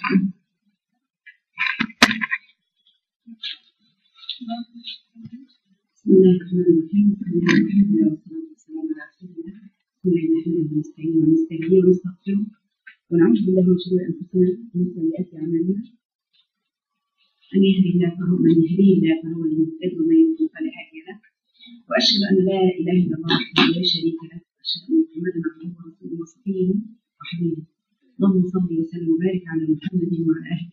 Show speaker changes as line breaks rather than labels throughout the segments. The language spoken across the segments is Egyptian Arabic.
بسم الله الرحمن الرحيم الحمد لله والصلاة والسلام على رسول الله بسم الله نحمده ونستعينه ونستهديه ونستغفره ونعوذ بالله من شرور أنفسنا ومن سيئات أعمالنا من يهده الله فهو من يهديه الله فهو المهتد ومن يضلل فلا هادي له وأشهد أن لا إله إلا الله وحده لا شريك له وأشهد أن محمدا عبده ورسوله وصفيه وحبيبه اللهم صل وسلم وبارك على محمد وعلى آله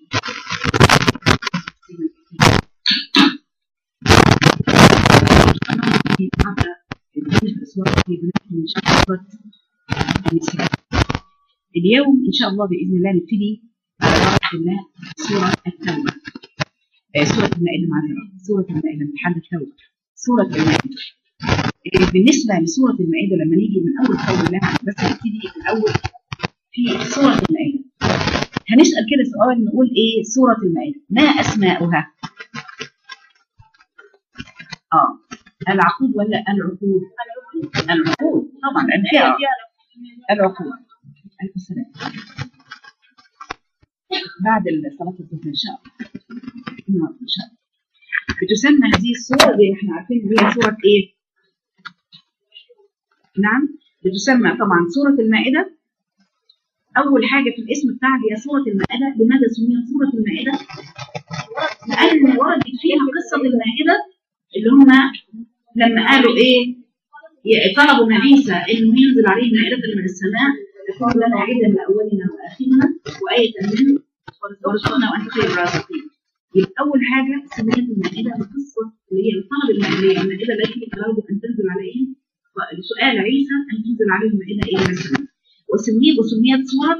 في بعض الأسواق في بنات من شهر النساء اليوم إن شاء الله بإذن الله نبتدي على بركة الله سورة التوبة آه، سورة المائدة معذرة سورة المائدة امتحان التوبة سورة المائدة آه، بالنسبة لسورة المائدة لما نيجي من أول قول الله بس نبتدي الأول في سورة المائدة هنسأل كده سؤال نقول إيه سورة المائدة ما أسماؤها؟ آه العقود ولا العقود؟ العقود طبعا لأن فيها العقود عليكم السلام بعد صلاة الظهر إن شاء الله النهارده إن شاء الله بتسمى هذه السورة دي احنا عارفين ان هي سورة ايه؟ نعم بتسمى طبعا سورة المائدة أول حاجة في الاسم بتاعها هي سورة المائدة لماذا سميت سورة المائدة؟ لأن وردت فيها قصة المائدة اللي هم لما قالوا ايه؟ طلبوا من عيسى انه ينزل عليه مائدة من السماء يكون لنا عيدا لاولنا واخرنا وآية منه ورزقنا وانت خير الرازقين. يبقى أول حاجة سميت المائدة بقصة اللي هي الطلب المائدة المائدة التي طلبوا أن تنزل عليهم سؤال عيسى أن تنزل عليهم مائدة إيه مثلا وسميت وسميت سورة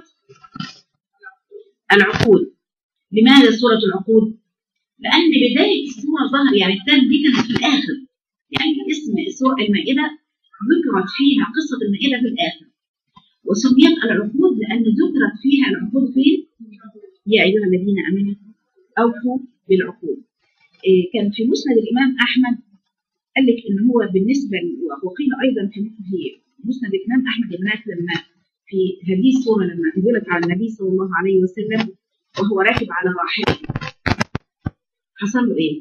العقود لماذا سورة العقود؟ لأن بداية السورة ظهر يعني التالت دي كانت في الآخر يعني اسم سورة المائدة ذكرت فيها قصة المائدة في الآخر وسميت العقود لأن ذكرت فيها العقود فين؟ يا أيها الذين آمنوا أوفوا بالعقود إيه كان في مسند الإمام أحمد قال لك إن هو بالنسبة وقيل أيضا في في مسند الإمام أحمد هناك لما في هذه السورة لما نزلت على النبي صلى الله عليه وسلم وهو راكب على راحلته حصل له إيه؟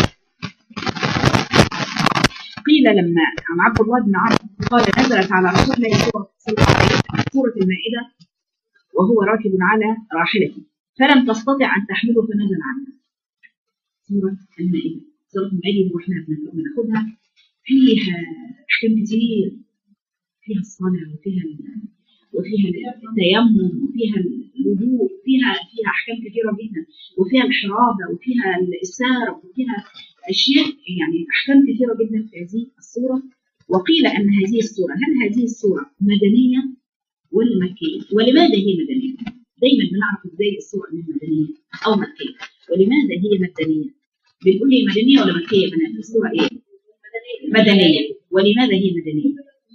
قيل لما عن عبد الله بن عمرو قال نزلت على رسول الله صلى الله عليه وسلم سورة المائدة وهو راكب على راحلته فلم تستطع أن تحمله فنزل عنها سورة المائدة سورة المائدة اللي احنا بناخدها فيها أحكام كتير فيها الصلاة وفيها وفيها التيمم وفيها الوضوء فيها فيها أحكام كثيرة جدا وفيها الحرابة وفيها الإسارة وفيها أشياء يعني أحكام كثيرة جدا في هذه السورة وقيل أن هذه السورة هل هذه السورة مدنية ولا مكية ولماذا هي مدنية؟ دايما بنعرف ازاي السورة انها مدنية أو مكية ولماذا هي مدنية؟ بنقول هي مدنية ولا مكية يا بنات؟ السورة إيه؟ مدنية ولماذا هي مدنية؟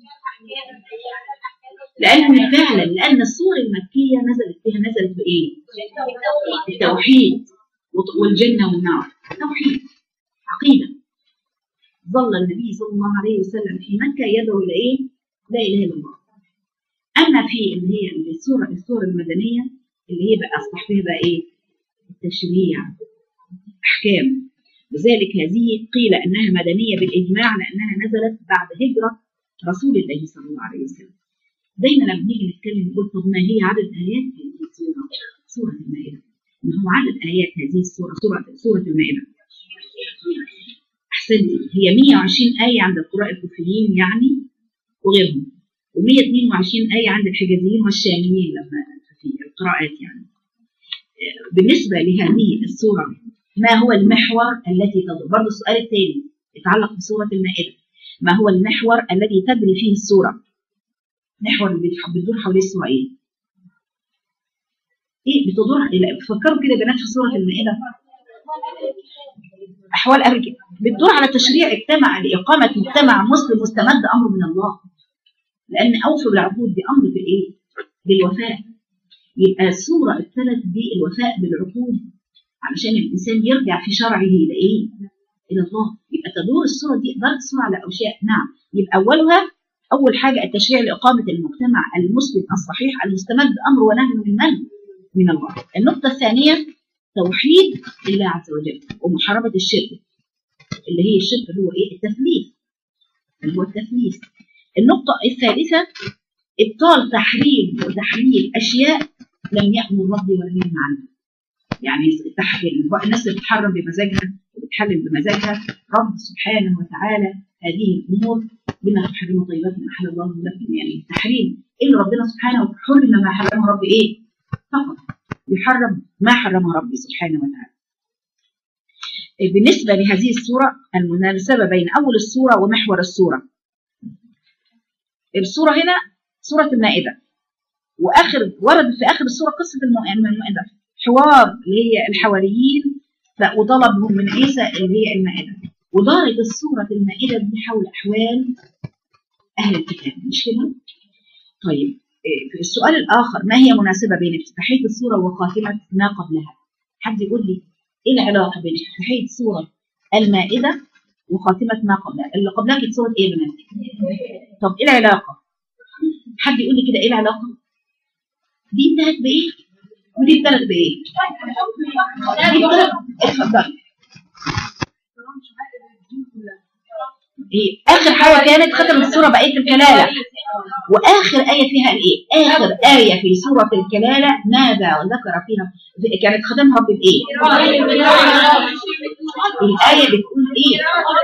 لأن فعلا لأن السورة المكية نزلت فيها نزلت بإيه؟ التوحيد والجنة والنار توحيد عقيدة ظل النبي صلى الله عليه وسلم في مكة يدعو إلى إيه؟ لا إله إلا الله أما في اللي هي السورة السورة المدنية اللي هي بقى أصبح فيها بقى إيه؟ التشريع أحكام لذلك هذه قيل أنها مدنية بالإجماع لأنها نزلت بعد هجرة رسول الله صلى الله عليه وسلم دايما لما نيجي نتكلم نقول طب ما هي عدد آيات هذه السورة سورة المائدة ما هو عدد آيات هذه السورة سورة سورة المائدة أحسنتي هي 120 آية عند القراء الكوفيين يعني وغيرهم و122 آية عند الحجازيين والشاميين لما في القراءات يعني بالنسبة لهذه السورة ما هو المحور التي تدور برضه السؤال الثاني يتعلق بسورة المائدة ما هو المحور الذي تدري فيه السورة محور اللي بتدور حول السورة ايه؟ ايه بتدور بتفكروا كده بنات في سورة المائدة أحوال أرجع بتدور على تشريع اجتمع لإقامة مجتمع مسلم مستمد أمر من الله لأن أوفوا بالعقود دي أمر بإيه؟ بالوفاء يبقى السورة ابتدت بالوفاء بالعقود علشان الإنسان يرجع في شرعه إلى إيه؟ إلى الله يبقى تدور السورة دي دارت السورة على أشياء نعم يبقى أولها أول حاجة التشريع لإقامة المجتمع المسلم الصحيح المستمد أمر ونهي من من؟ من الله النقطة الثانية توحيد الله عز وجل ومحاربة الشرك اللي هي الشرك اللي هو ايه التثليث اللي هو التثليث النقطة الثالثة إبطال تحريم وتحريم أشياء لم يأمر ربي ولم ينهى عنها يعني التحريم الناس اللي بتحرم بمزاجها وبتحلل بمزاجها رب سبحانه وتعالى هذه الأمور بما تحرم طيبات ما أحل الله لكم يعني التحريم إلا ربنا سبحانه وتحرم ما حرمه ربي إيه فقط يحرم ما حرمه ربي سبحانه وتعالى بالنسبة لهذه السورة المناسبة بين أول السورة ومحور السورة السورة هنا سورة المائدة وآخر ورد في آخر السورة قصة المائدة حوار اللي هي الحواريين وطلبهم من عيسى اللي هي المائدة ودارت السورة المائدة دي حول أحوال أهل الكتاب مش كده؟ طيب في السؤال الآخر ما هي مناسبة بين افتتاحية السورة وخاتمة ما قبلها؟ حد يقول لي إيه العلاقة بين افتتاحية سورة المائدة وخاتمة ما قبلها؟ اللي قبلها كانت سورة إيه بنات؟ طب إيه العلاقة؟ حد يقول لي كده إيه العلاقة؟ دي انتهت بإيه؟ ودي انتهت بإيه؟ دي انتهت اتفضل إيه؟ آخر حاجة كانت ختم السورة بآية الكلالة واخر ايه فيها الايه اخر ايه في سوره الكلاله ماذا ذكر فيها كانت ختمها بالايه الايه بتقول ايه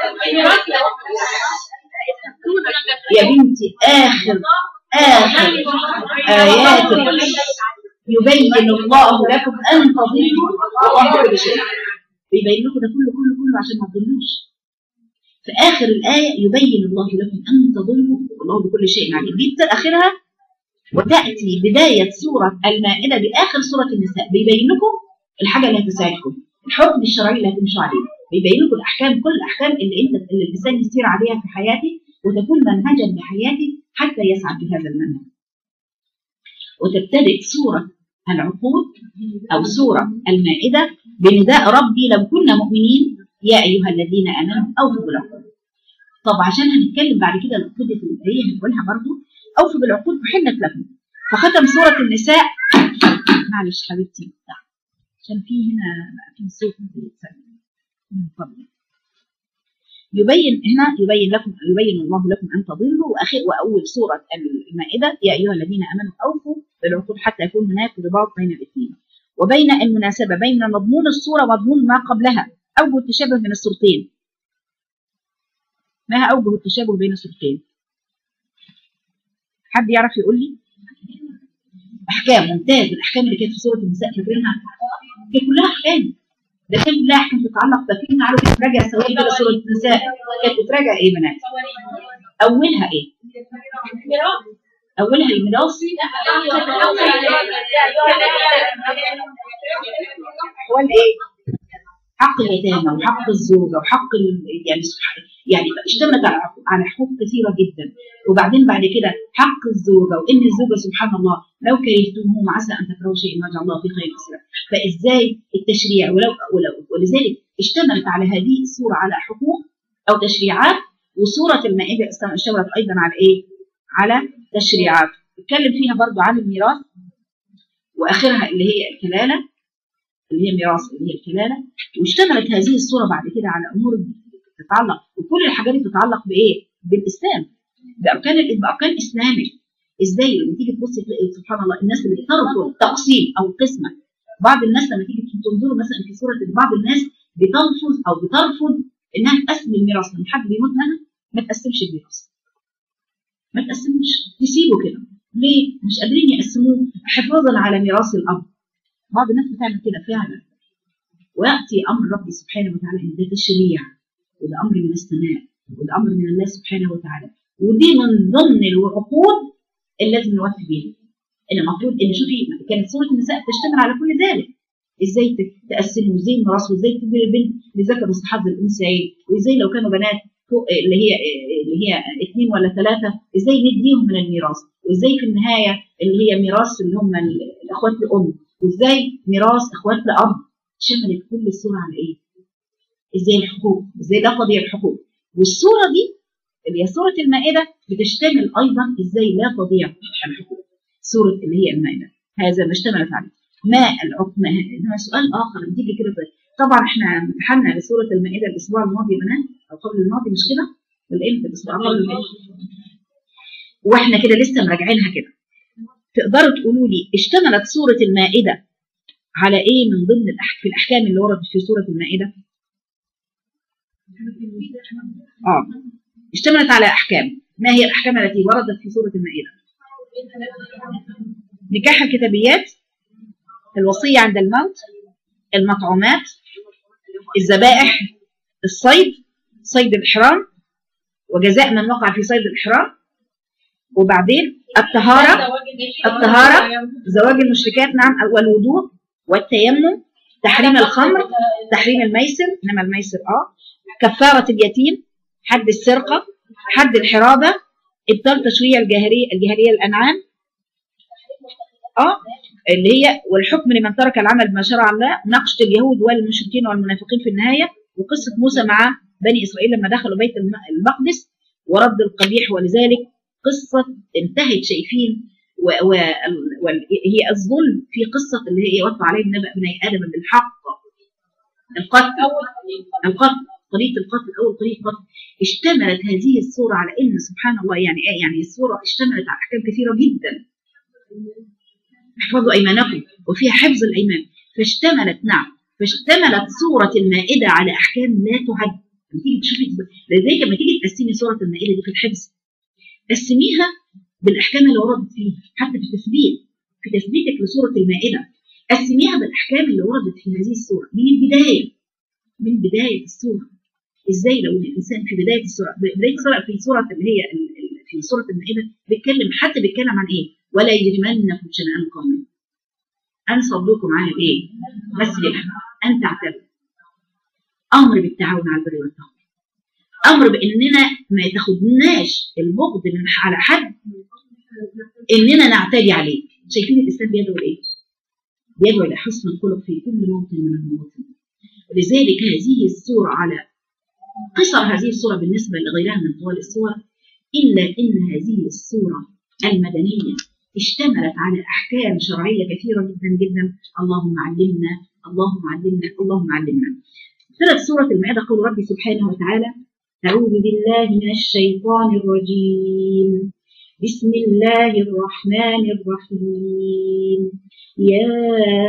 يا بنتي اخر اخر ايات يبين الله لكم ان تضلوا والله كل شيء بيبين لكم ده كله كله كله عشان ما تضلوش في آخر الآية يبين الله لكم أن تضلوا والله بكل شيء عليم دي آخرها وتأتي بداية سورة المائدة بآخر سورة النساء بيبين لكم الحاجة اللي هتساعدكم الحكم الشرعي اللي هتمشوا عليه بيبين لكم الأحكام كل الأحكام اللي أنت اللي الإنسان يسير عليها في حياته وتكون منهجا لحياته حتى يسعد بهذا المنهج وتبتدئ سورة العقود أو سورة المائدة بنداء ربي لو كنا مؤمنين يا أيها الذين آمنوا أوفوا بالعقود طب عشان هنتكلم بعد كده العقود اللي هي هنقولها برضو أوفوا بالعقود أحلت لكم فختم سورة النساء معلش حبيبتي عشان في هنا في صوت من فضلك يبين هنا يبين لكم يبين الله لكم ان تضلوا واخر واول سوره المائده يا ايها الذين امنوا اوفوا بالعقود حتى يكون هناك رباط بين الاثنين وبين المناسبه بين مضمون السوره ومضمون ما قبلها اوجه التشابه بين السورتين ما هي اوجه التشابه بين السورتين حد يعرف يقول لي احكام ممتاز الاحكام اللي كانت في سوره النساء فاكرينها كانت كلها احكام ده كان كلها احكام تتعلق فاكرين تعالوا كده نراجع سويه كده سوره النساء كانت بتراجع ايه بنات اولها ايه اولها الميراث هو الايه حق اليتامى وحق الزوجه وحق يعني يعني اشتملت على على حقوق كثيره جدا وبعدين بعد كده حق الزوجه وان الزوجه سبحان الله لو كرهتموهم عسى ان تكرهوا شيئا ما جعل الله في خير كثيرا فازاي التشريع ولو, ولو ولذلك اشتملت على هذه السوره على حقوق او تشريعات وسوره المائده اشتملت ايضا على ايه؟ على تشريعات اتكلم فيها برضو عن الميراث واخرها اللي هي الكلاله اللي هي ميراث اللي هي الكلاله واشتملت هذه السوره بعد كده على امور تتعلق وكل الحاجات دي بتتعلق بايه؟ بالاسلام باركان باركان اسلامي ازاي لما تيجي تبص تلاقي سبحان الله الناس اللي بترفض تقسيم او قسمه بعض الناس لما تيجي تنظروا مثلا في سوره بعض الناس بتلفظ او بترفض انها تقسم الميراث لما حد بيموت منها ما تقسمش الميراث ما تقسموش تسيبه كده ليه؟ مش قادرين يقسموه حفاظا على ميراث الاب بعض الناس بتعمل كده فعلا وياتي امر ربي سبحانه وتعالى ان ده تشريع وده امر من السماء وده امر من الله سبحانه وتعالى ودي من ضمن العقود اللي لازم نوفي بيها ان المفروض ان شوفي كانت سوره النساء تشتمل على كل ذلك ازاي تقسموا ازاي الميراث وازاي تدي البنت لذكر مستحب الانثيين وازاي لو كانوا بنات فوق اللي هي اللي هي اثنين ولا ثلاثه ازاي نديهم من الميراث وازاي في النهايه اللي هي ميراث اللي هم الاخوات لام وازاي ميراث اخوات لاب شملت كل السوره على ايه؟ ازاي الحقوق ازاي لا تضيع الحقوق والسوره دي اللي هي سوره المائده بتشتمل ايضا ازاي لا تضيع الحقوق سوره اللي هي المائده هذا ما اشتملت عليه ما العقم انما سؤال اخر بتيجي كده طبعا احنا امتحنا لسوره المائده الاسبوع الماضي يا بنات او قبل الماضي مش كده ولا امتى الاسبوع قبل الماضي واحنا كده لسه مراجعينها كده تقدروا تقولوا لي اشتملت سوره المائده على ايه من ضمن الأح- في الاحكام اللي وردت في سوره المائده اه اشتملت على احكام ما هي الاحكام التي وردت في سوره المائده نكاح الكتابيات الوصيه عند الموت المطعومات الذبائح الصيد صيد الإحرام وجزاء من وقع في صيد الإحرام وبعدين الطهارة الطهارة زواج المشركات نعم والوضوء والتيمم تحريم الخمر تحريم الميسر إنما الميسر آه كفارة اليتيم حد السرقة حد الحرابة إبطال تشريع الجاهلية الجاهلية الأنعام اه اللي هي والحكم لمن ترك العمل بما شرع الله نقشة اليهود والمشركين والمنافقين في النهاية وقصة موسى مع بني إسرائيل لما دخلوا بيت الم- المقدس ورد القبيح ولذلك قصة انتهت شايفين و- و- وال- هي الظلم في قصة اللي هي وقع عليه النبأ بني آدم بالحق القتل القتل طريقة القتل أول طريقة قتل اشتملت هذه الصورة على إن سبحان الله يعني إيه يعني الصورة اشتملت على أحكام كثيرة جدا احفظوا أيمانكم وفيها حفظ الأيمان فاشتملت نعم فاشتملت سورة المائدة على أحكام لا تعد لما تيجي تشوفي لذلك لما تيجي تقسمي سورة المائدة دي في الحفظ قسميها بالأحكام اللي وردت فيها حتى في التثبيت في تثبيتك لسورة المائدة قسميها بالأحكام اللي وردت في هذه السورة من البداية من بداية السورة ازاي لو الانسان في بدايه السوره بدايه السوره في سوره اللي هي ال- ال- في سوره المائده بيتكلم حتى بيتكلم عن ايه؟ ولا يجرمنكم شنآن قوم ان صدوكم عن الايه؟ مسجد الحرام ان تعتدوا امر بالتعاون على البر والتقوى امر باننا ما تاخدناش البغض من على حد اننا نعتدي عليه شايفين الاسلام بيدعو لايه؟ بيدعو الى حسن الخلق في كل موطن من المواطن ولذلك هذه السوره على قصر هذه السورة بالنسبة لغيرها من طوال السور إلا إن هذه السورة المدنية اشتملت على أحكام شرعية كثيرة جدا جدا اللهم علمنا اللهم علمنا اللهم علمنا ثلاث سورة المائدة قول ربي سبحانه وتعالى أعوذ بالله من الشيطان الرجيم بسم الله الرحمن الرحيم يا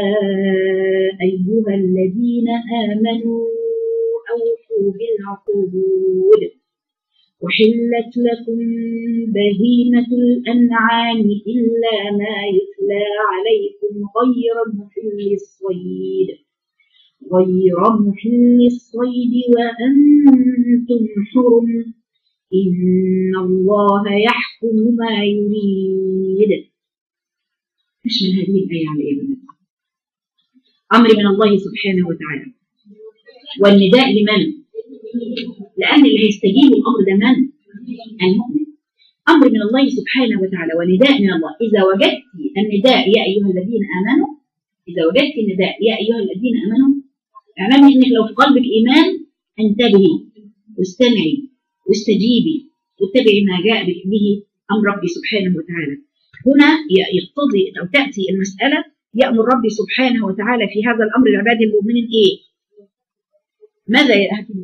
أيها الذين آمنوا أوفوا بالعقود وحلت لكم بهيمة الأنعام إلا ما يتلى عليكم غير محل الصيد غير محل الصيد وأنتم حرم إن الله يحكم ما يريد مش من هذه الآية على إيه بنات؟ أمر من الله سبحانه وتعالى والنداء لمن؟ لأن اللي هيستجيب الأمر ده من؟ المؤمن أمر من الله سبحانه وتعالى ونداء من الله إذا وجدت النداء يا أيها الذين آمنوا إذا وجدت النداء يا أيها الذين آمنوا اعلمي إنك لو في قلبك إيمان انتبهي واستمعي واستجيبي واتبعي ما جاء به أمر ربي سبحانه وتعالى هنا يقتضي أو تأتي المسألة يأمر ربي سبحانه وتعالى في هذا الأمر لعباد المؤمنين إيه؟ ماذا يأتي؟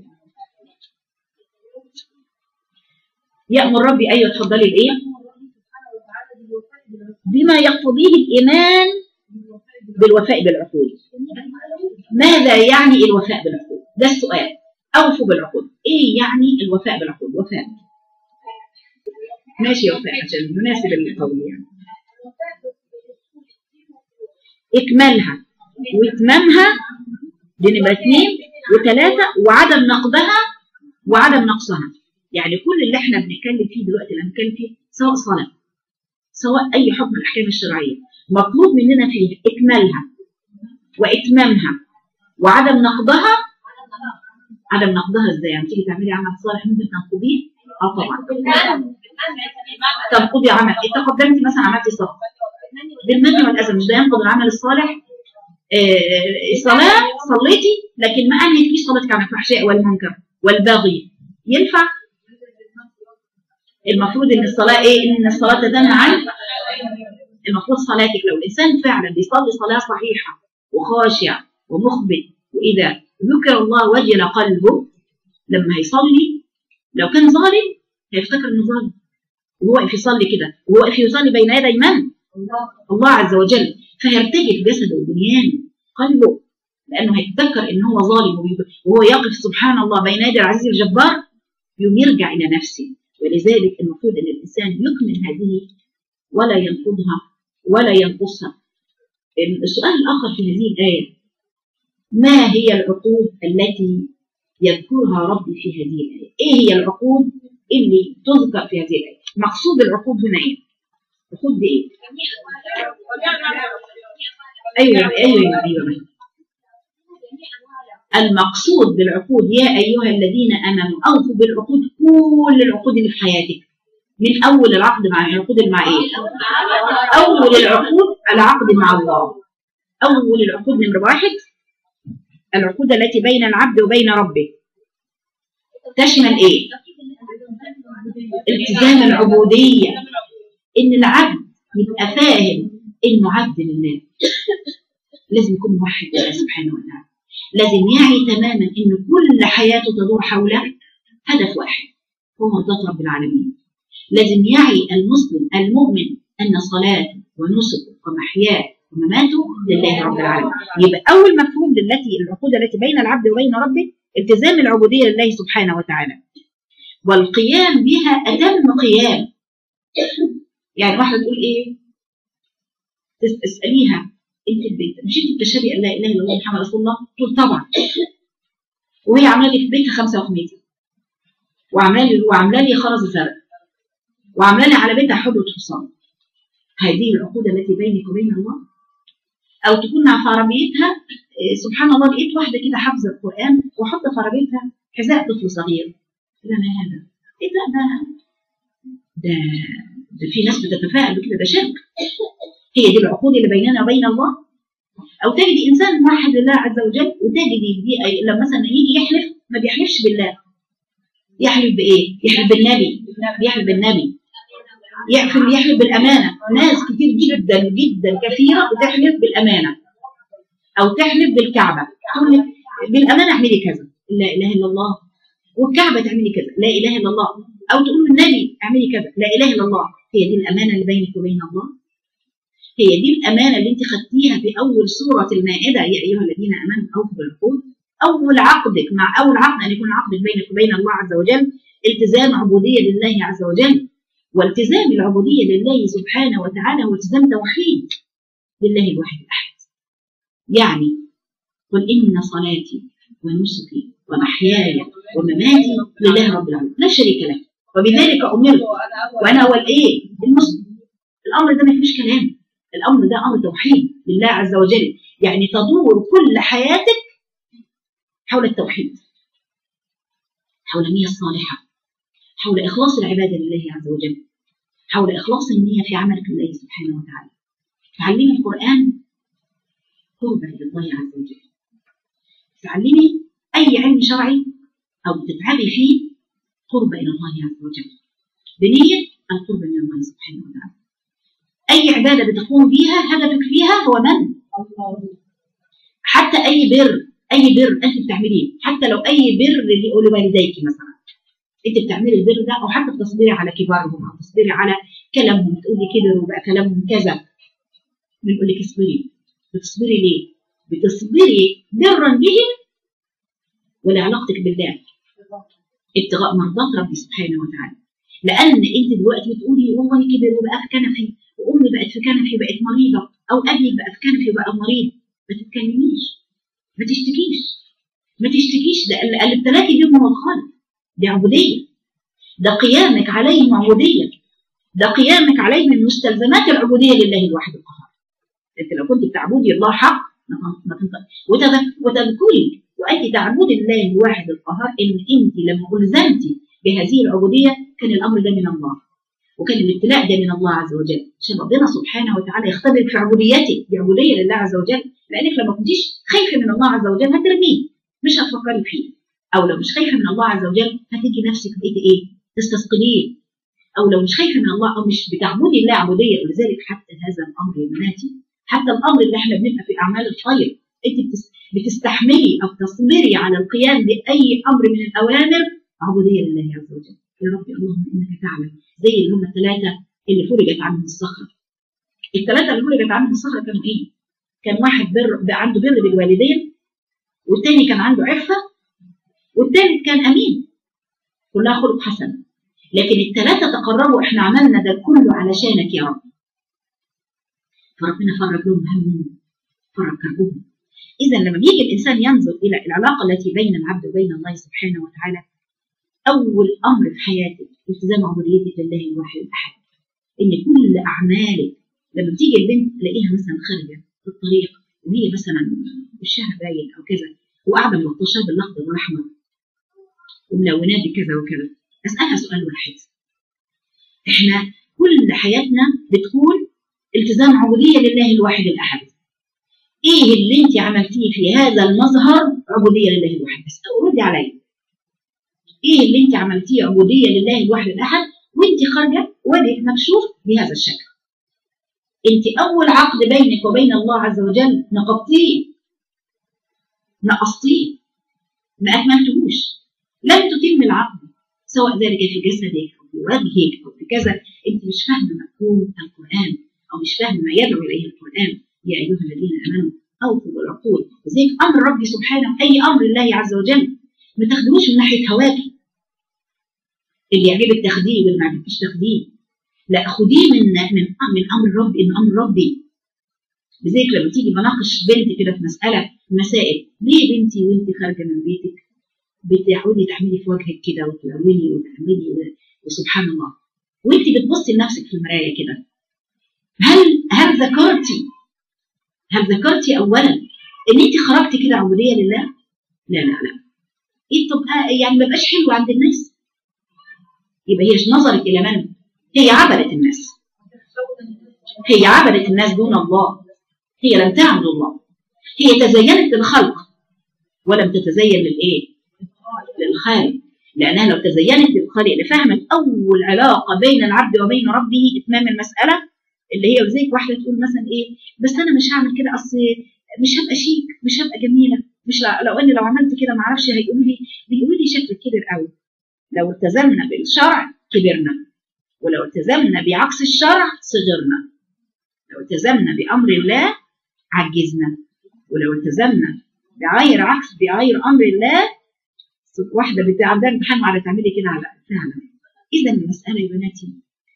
يأمر ربي أيوة تفضلي الإيه؟ بما يقتضيه الإيمان بالوفاء بالعقود ماذا يعني الوفاء بالعقود؟ ده السؤال أوفوا بالعقود إيه يعني الوفاء بالعقود؟ وفاء ماشي وفاء عشان مناسب القول يعني إكمالها وإتمامها دي نمرة اثنين وثلاثة وعدم نقضها وعدم نقصها يعني كل اللي احنا بنتكلم فيه دلوقتي اللي هنتكلم فيه سواء صلاة سواء أي حكم من الأحكام الشرعية مطلوب مننا فيه إكمالها وإتمامها وعدم نقضها عدم نقضها ازاي يعني تيجي تعملي عمل صالح ممكن تنقضيه اه طبعا تنقضي عمل إيه تقدمتي مثلا عملتي صدقه بالمن والاذى مش ده ينقض العمل الصالح آه صلاه صليتي لكن ما انهيتيش صلاتك عن الفحشاء والمنكر والبغي ينفع المفروض ان الصلاه ايه ان الصلاه تنهى عن المفروض صلاتك لو الانسان فعلا بيصلي صلاه صحيحه وخاشع ومخبت واذا ذكر الله وجل قلبه لما هيصلي لو كان ظالم هيفتكر انه ظالم وهو واقف يصلي كده وهو واقف يصلي بين يدي من؟ الله عز وجل فيرتجف جسده وبنيانه قلبه لانه هيتذكر ان هو ظالم وهو يقف سبحان الله بين يدي العزيز الجبار يوم يرجع الى نفسه ولذلك المفروض ان الانسان يكمل هذه ولا ينقضها ولا ينقصها السؤال الاخر في هذه الايه ما هي العقود التي يذكرها ربي في هذه الايه؟ ايه هي العقود اللي تذكر في هذه الايه؟ مقصود العقود هنا ايه؟ عقود بايه؟ ايوه ايوه ايوه, أيوة. المقصود بالعقود يا ايها الذين امنوا اوفوا بالعقود كل العقود اللي في حياتك من اول العقد مع العقود مع ايه؟ اول العقود العقد مع الله اول العقود نمره واحد العقود التي بين العبد وبين ربه تشمل ايه؟ التزام العبوديه ان العبد يبقى فاهم انه عبد لله لازم يكون موحد لله سبحانه وتعالى لازم يعي تماما ان كل حياته تدور حول هدف واحد هو مرضاة رب العالمين لازم يعي المسلم المؤمن ان صلاته ونسكه ومحياه ومماته لله رب العالمين يبقى اول مفهوم للتي العقود التي بين العبد وبين ربه التزام العبوديه لله سبحانه وتعالى والقيام بها اتم قيام يعني واحده تقول ايه تساليها انت البيت مش انت بتشهدي ان لا اله الا الله محمد رسول الله تقول طبعا وهي عامله لي في بيتها خمسه وخميس وعامله لي وعامله لي خرز زرق وعامله لي على بيتها حدود حصان هذه العقود التي بينك وبين الله او تكون في عربيتها سبحان الله لقيت واحده كده حافظه القران وحاطه في عربيتها حذاء طفل صغير لا ما هذا ايه ده ده ده, ده في ناس بتتفاعل بكده ده شرك هي دي العقود اللي بيننا وبين الله او تجد انسان موحد لله عز وجل وتجد لما مثلا يجي يحلف ما بيحلفش بالله يحلف بايه؟ يحلف بالنبي يحلف بالنبي يحلف يحلف بالامانه ناس كتير جدا جدا كثيره بتحلف بالامانه او تحلف بالكعبه تقول بالامانه اعملي كذا لا اله الا الله والكعبه تعملي كذا لا اله الا الله او تقول النبي اعملي كذا لا اله الا الله هي دي الامانه اللي بينك وبين الله هي دي الامانه اللي انت خدتيها في اول سوره المائده يا ايها الذين امنوا اوفوا بالعقود اول عقدك مع اول عقد ان يكون عقد بينك وبين الله عز وجل التزام عبوديه لله عز وجل والتزام العبوديه لله سبحانه وتعالى هو التزام توحيد لله الواحد الاحد يعني قل ان صلاتي ونسكي ومحياي ومماتي لله رب العالمين لا شريك له وبذلك امرت وانا هو الايه المسلم الامر ده ما فيش كلام الامر ده امر توحيد لله عز وجل يعني تدور كل حياتك حول التوحيد حول النية الصالحة حول إخلاص العبادة لله عز وجل حول إخلاص النية في عملك لله سبحانه وتعالى تعلمي القرآن قربة إلى الله عز وجل تعلمي أي علم شرعي أو تتعبي فيه قربة إلى الله عز وجل بنية القرب من الله سبحانه وتعالى أي عبادة بتقوم بيها هدفك فيها هو من؟ حتى أي بر أي بر أنت بتعمليه حتى لو أي بر لوالديك مثلا أنت بتعملي البر ده أو حتى بتصبري على كبارهم أو تصبري على كلامهم تقولي كبر وبقى كلامهم كذا بنقول لك اصبري بتصبري ليه؟ بتصبري برا بهم ولعلاقتك بالله ابتغاء مرضات ربي سبحانه وتعالى لان انت دلوقتي بتقولي والله كبر وبقى في كنفي وامي بقت في كنفي بقت مريضه او ابي بقى في كنفي وبقى مريض ما تتكلميش ما تشتكيش ما تشتكيش ده اللي ابتلاكي بيهم هو الخالق دي عبوديه ده قيامك عليهم عبوديه ده قيامك عليهم من مستلزمات العبوديه لله الواحد القهار انت لو كنت بتعبدي الله حق ما وتذكري وانت تعبدي الله الواحد القهار ان انت لما الزمتي بهذه العبوديه كان الامر ده من الله وكان الابتلاء ده من الله عز وجل عشان ربنا سبحانه وتعالى يختبرك في عبوديتك دي عبوديه لله عز وجل لانك لما كنتيش خايفه من الله عز وجل هترميه مش هتفكري فيه او لو مش خايفه من الله عز وجل هتيجي نفسك بقيتي ايه تستثقليه او لو مش خايفه من الله او مش بتعبدي الله عبوديه ولذلك حتى هذا الامر يا بناتي حتى الامر اللي احنا بنبقى في اعمال الخير انت بتس- بتستحملي او تصبري على القيام باي امر من الاوامر عبوديه لله عز وجل يا ربي اللهم انك تعلم زي اللي هم الثلاثه اللي فرجت عنهم الصخره الثلاثه اللي فرجت عنهم الصخره كانوا ايه؟ كان واحد بر بقى عنده بر بالوالدين والتاني كان عنده عفه والثالث كان امين كلها خلق حسن لكن الثلاثه تقرروا احنا عملنا ده كله علشانك يا رب فربنا فرج لهم همهم فرج كربهم اذا لما بيجي الانسان ينظر الى العلاقه التي بين العبد وبين الله سبحانه وتعالى اول امر في حياتك التزام عبوديتك لله الواحد الاحد ان كل اعمالك لما بتيجي البنت تلاقيها مثلا خارجه في الطريق وهي مثلا وشها باين او كذا وقاعده ملطشه بالاخضر والاحمر وملوناه بكذا وكذا اسالها سؤال واحد احنا كل حياتنا بتكون التزام عبوديه لله الواحد الاحد ايه اللي انت عملتيه في هذا المظهر عبوديه لله الواحد بس ردي عليا ايه اللي انت عملتيه عبوديه لله الواحد الاحد وانت خارجه وجهك مكشوف بهذا الشكل انت اول عقد بينك وبين الله عز وجل نقضتيه نقصتيه ما اكملتهوش لم تتم العقد سواء ذلك في جسدك او في وجهك او في كذا انت مش فاهمه مفهوم القران او مش فاهمه ما يدعو اليه القران يا ايها الذين امنوا اوفوا بالعقول وزيك امر ربي سبحانه اي امر الله عز وجل ما تاخدوش من ناحيه هواكي اللي يعجبك تاخديه واللي ما يعجبكش تاخديه لا خديه من من من امر ربي من امر ربي لذلك لما تيجي بناقش بنت كده في مساله مسائل ليه بنتي وانت خارجه من بيتك بتحاولي تعملي في وجهك كده وتلوني وتعملي و- وسبحان الله وانت بتبصي لنفسك في المرايه كده هل هل ذكرتي هل ذكرتي اولا ان انت خرجتي كده عبوديه لله؟ لا لا لا ايه طب آه يعني ما بقاش حلو عند الناس يبقى هي نظرت الى من؟ هي عبدت الناس هي عبدت الناس دون الله هي لم تعبد الله هي تزينت للخلق ولم تتزين للايه؟ للخالق لانها لو تزينت للخالق لفهمت اول علاقه بين العبد وبين ربه اتمام المساله اللي هي زيك واحده تقول مثلا ايه بس انا مش هعمل كده اصل مش هبقى شيك مش هبقى جميله مش لا لو اني لو عملت كده ما اعرفش هيقولوا لي بيقولوا لي شكلك كبر قوي لو التزمنا بالشرع كبرنا ولو التزمنا بعكس الشرع صغرنا لو التزمنا بامر الله عجزنا ولو التزمنا بغير عكس بغير امر الله واحده بتعمل امتحان وعلى تعملي كده على فعلا اذا المساله يا بناتي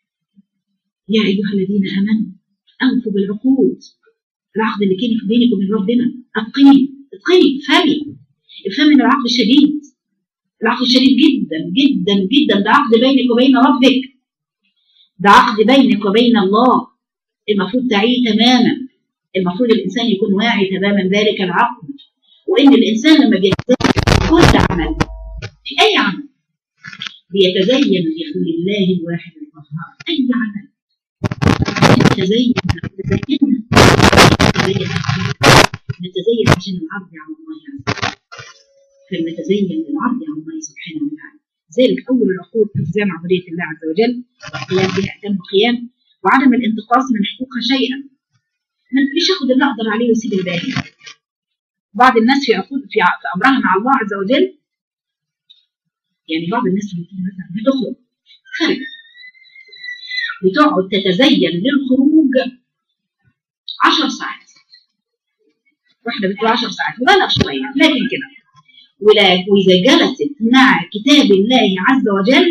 يا ايها الذين امنوا اوفوا بالعقود العقد اللي كان بينك وبين ربنا اتقني اتقني افهمي افهمي ان العقد شديد العقد شديد جدا جدا جدا ده عقد بينك وبين ربك ده عقد بينك وبين الله المفروض تعيه تماما المفروض الانسان يكون واعي تماما ذلك العقد وان الانسان لما بيتزين كل عمل في اي عمل بيتزين لله الواحد القهار اي عمل نتزين نتزين نتزين نتزين عشان العرض على الله عز وجل فلنتزين للعرض على الله سبحانه وتعالى ذلك اول العقود التزام عبوديه الله عز وجل والقيام بها اتم قيام وعدم الانتقاص من حقوقها شيئا ما تقوليش اخد اللي اقدر عليه واسيب الباقي بعض الناس في عقود في, ع- في امرها مع الله عز وجل يعني بعض الناس بتيجي مثلا بتخرج خارج بتقعد تتزين للخروج عشر ساعات واحدة بتقول عشر ساعات مبالغ شوية لكن كده ولا وإذا جلست مع كتاب الله عز وجل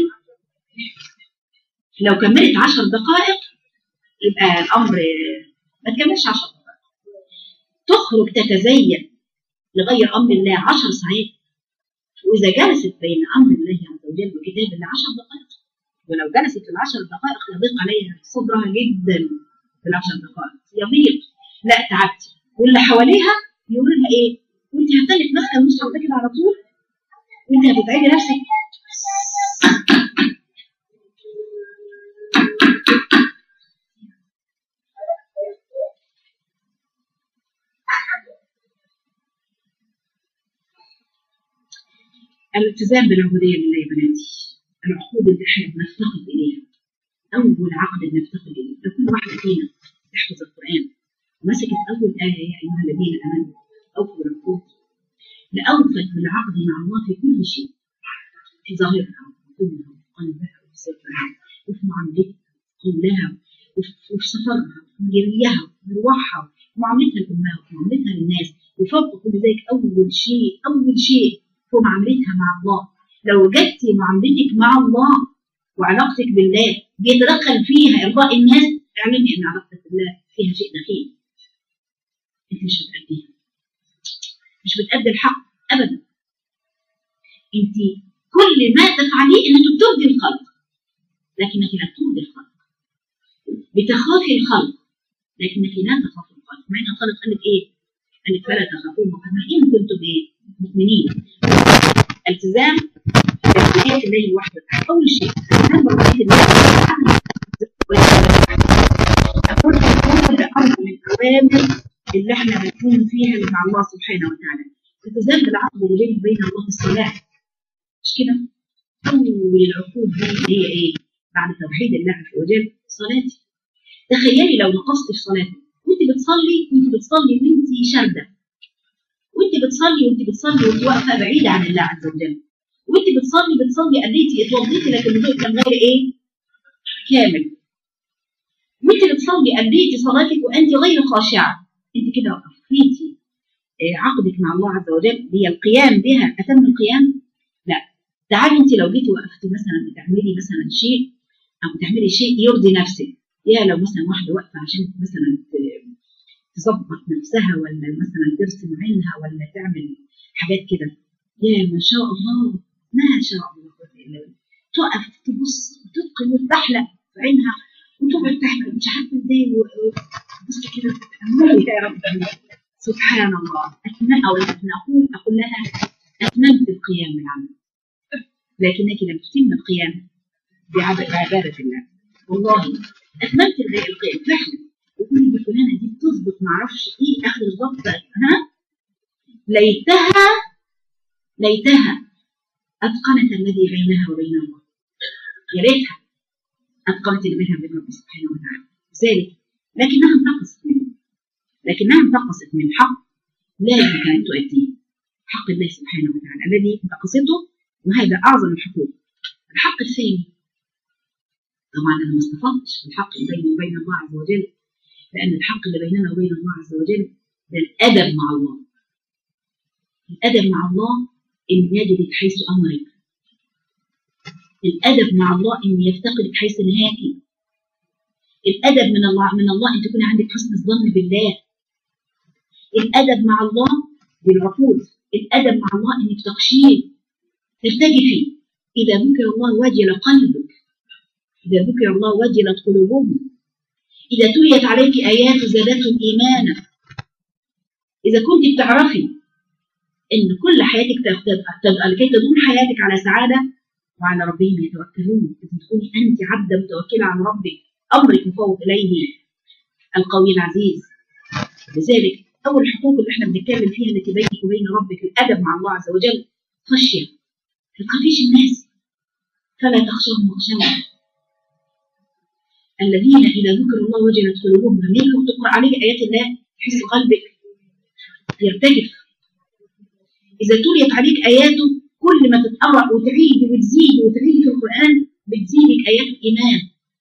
لو كملت عشر دقائق يبقى الأمر ما تكملش عشر دقائق تخرج تتزين لغير أمر الله عشر ساعات وإذا جلست بين أمر الله عز وجل وكتاب الله عشر دقائق ولو جلست في العشر دقائق يضيق عليها صدرها جدا في العشر دقائق يضيق لا تعبتي واللي حواليها يقولوا لها ايه وانت هتنك ماسكه المصحف ده كده على طول وانت هتتعبي نفسك الالتزام بالعبوديه لله يا بناتي العقود اللي احنا بنفتقد اليها أول عقد نفتقد إليه لو كل واحدة فينا تحفظ القرآن ومسكت أول آية يا أيها الذين آمنوا أوفوا بالعقود لأوفت بالعقد مع الله في كل شيء في ظاهرها وقلبها وقلبها وفي سرها وفي معاملتها قولها وفي سفرها وفي جريها وروحها ومعاملتها لأمها ومعاملتها للناس وفوق كل ذلك أول شيء أول شيء هو معاملتها مع الله لو وجدتي معاملتك مع الله وعلاقتك بالله بيتدخل فيها إرضاء الناس اعلمي أن علاقتك بالله فيها شيء دخيل أنت مش بتأديها مش بتأدي الحق أبدا أنت كل ما تفعليه أنك ترضي الخلق لكنك لا ترضي الخلق بتخافي الخلق لكنك لا تخافي الخلق مع أن الخلق قال لك إيه؟ قال لك فلا تخافوهم وكما إن كنتم إيه؟ مؤمنين التزام بربوبية الله وحده أول شيء التزام بربوبية الله أقول كل أمر من الأوامر اللي احنا بنكون فيها مع الله سبحانه وتعالى التزام بالعقد اللي بيني وبين الله في الصلاة مش كده؟ أول العقود دي هي إيه؟ بعد توحيد الله عز وجل صلاتي تخيلي لو نقصت في صلاتك وانت بتصلي وانت بتصلي وانت شاردة وانت بتصلي وانت بتصلي وانت واقفة بعيدة عن الله عز وجل وانت بتصلي بتصلي اديتي اتوضيتي لكن الوضوء كان غير ايه؟ كامل وانت بتصلي اديتي صلاتك وانت غير خاشعة انت كده وقفتي عقدك مع الله عز وجل هي القيام بها اتم القيام؟ لا تعالي انت لو جيتي وقفتي مثلا بتعملي مثلا شيء او بتعملي شيء يرضي نفسك يا لو مثلا واحده واقفه عشان مثلا تظبط نفسها ولا مثلا ترسم عينها ولا تعمل حاجات كده يا ما شاء الله ما شاء الله الا بالله تقف تبص وتتقن وتحلق في عينها وتقعد تعمل مش عارفه ازاي بص كده تتاملي يا رب سبحان الله أتمنى أو نقول أقول لها أتممت القيام بالعمل لكنك لم تتم القيام بعبادة الله والله أتممت القيام فعلا وكل دي فلانة دي بتظبط معرفش إيه آخر الضبط ها ليتها ليتها أتقنت الذي بينها وبين الله يا ريتها أتقنت اللي بينها وبين ربي سبحانه وتعالى لذلك لكنها انتقصت منه لكنها انتقصت من حق لا يمكن أن تؤديه حق الله سبحانه وتعالى الذي انتقصته وهذا أعظم الحقوق الحق الثاني طبعا أنا ما استفدتش الحق بيني وبين الله عز وجل لأن الحق اللي بيننا وبين الله عز وجل ده الأدب مع الله الأدب مع الله إن يجدك حيث أمرك الأدب مع الله إن يفتقدك حيث نهاك الأدب من الله من الله أن تكون عندك حسن الظن بالله الأدب مع الله بالعقول الأدب مع الله أنك تخشيه ترتجفي إذا ذكر الله وجل قلبك إذا ذكر الله وجلت قلوبهم إذا تليت عليك آيات زادتهم إيمانا إذا كنت بتعرفي إن كل حياتك تبقى لكي تدوم حياتك على سعادة وعلى ربهم يتوكلون لازم تكوني أنت عبدة متوكلة على ربك أمرك مفوض إليه القوي العزيز لذلك أول الحقوق اللي احنا بنتكلم فيها التي بينك وبين ربك الأدب مع الله عز وجل خشية ما تخافيش الناس فلا تخشوهم واخشوني الذين إذا ذكر الله وجلت قلوبهم لما يجي تقرأ عليك آيات الله تحس قلبك يرتجف إذا تليت عليك آياته كل ما تتقرأ وتعيد وتزيد وتعيد في القرآن بتزيدك آيات الإيمان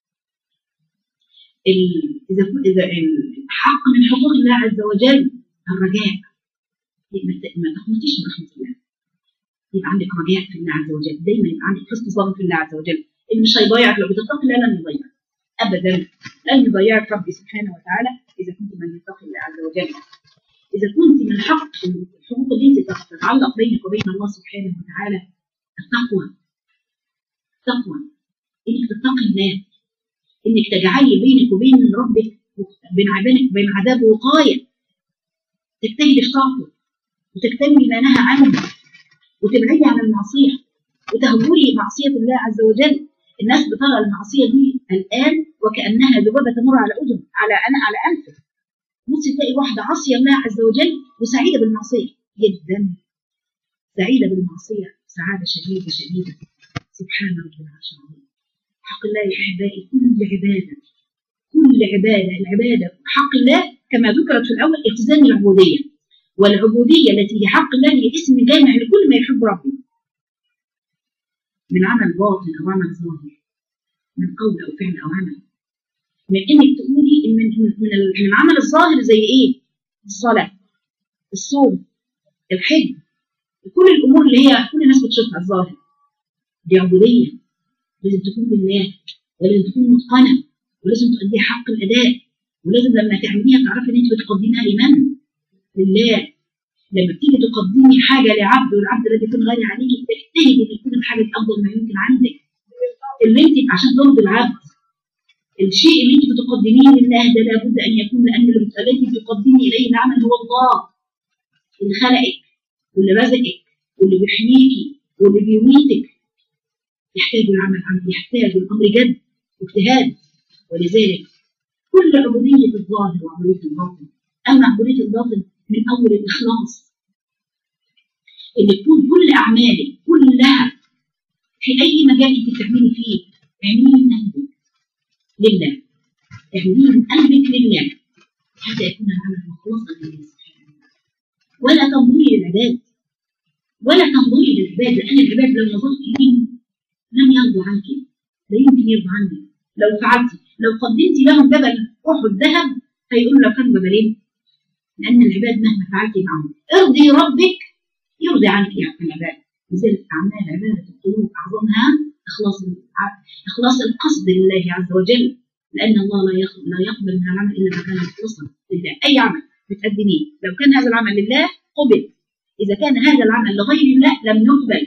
إذا إذا حق من حقوق الله عز وجل الرجاء ما تقنطيش من رحمة الله يبقى عندك رجاء في الله عز وجل دايما يبقى عندك حسن ظن في الله عز وجل اللي مش هيضيعك لو بتتقي الله لن يضيعك ابدا لن يضيعك ربي سبحانه وتعالى اذا كنت من يتقي الله عز وجل اذا كنت من حق الحقوق اللي انت تتعلق بينك وبين الله سبحانه وتعالى التقوى التقوى انك تتقي الله انك تجعلي بينك وبين ربك بين عبادك بين عذابه وقايه تجتهدي في طاعته وتجتنبي ما نهى عنه وتبعدي عن المعصيه وتهجري معصيه الله عز وجل الناس بترى المعصيه دي الان وكانها ذبابه تمر على اذن على انا على انفه بصي تلاقي واحده عاصيه الله عز وجل وسعيده بالمعصيه جدا سعيده بالمعصيه سعاده شديده شديده سبحان رب العرش العظيم حق الله يا أحبائي كل عبادة كل عبادة العبادة حق الله كما ذكرت في الأول التزام العبودية والعبودية التي هي حق الله هي اسم جامع لكل ما يحب ربي من عمل باطن أو عمل ظاهر من قول أو فعل أو عمل من إنك تقولي إن من, من, من العمل الظاهر زي إيه؟ الصلاة الصوم الحج كل الأمور اللي هي كل الناس بتشوفها الظاهر دي عبودية لازم تكون لله ولازم تكون متقنة ولازم تؤدي حق الأداء ولازم لما تعمليها تعرفي إن أنت بتقدميها لمن؟ لله لما تيجي تقدمي حاجة لعبد والعبد الذي يكون غالي عليكي تجتهدي إن تكون الحاجة أفضل ما يمكن عندك اللي أنت عشان ترضي العبد الشيء اللي انت بتقدميه لله ده لابد ان يكون لان الذي بتقدمي اليه العمل هو الله اللي خلقك واللي رزقك واللي بيحييكي واللي بيميتك يحتاج العمل عنه يحتاج الامر جد واجتهاد ولذلك كل عبوديه الظاهر وعبوديه الباطن اما عبوديه الباطن من اول الاخلاص اللي تكون كل اعمالك كلها في اي مجال انت بتعملي فيه اعمليه من قلبك لله اعمليه من قلبك لله حتى يكون العمل مخلصا لله سبحانه ولا تنظري للعباد ولا تنظري للعباد لان العباد لو نظرت اليهم لن يرضوا عنك لا يمكن يرضوا عنك لو فعلت لو قدمت لهم جبل احد ذهب هيقولوا لو كانوا جبلين لان العباد مهما فعلت معهم ارضي ربك يرضي عنك يا العباد لذلك اعمال عباده القلوب اعظمها اخلاص اخلاص القصد لله عز وجل لان الله لا لا يقبل من العمل الا ما كان مخلصا لله اي عمل بتقدميه لو كان هذا العمل لله قبل اذا كان هذا العمل لغير الله لم يقبل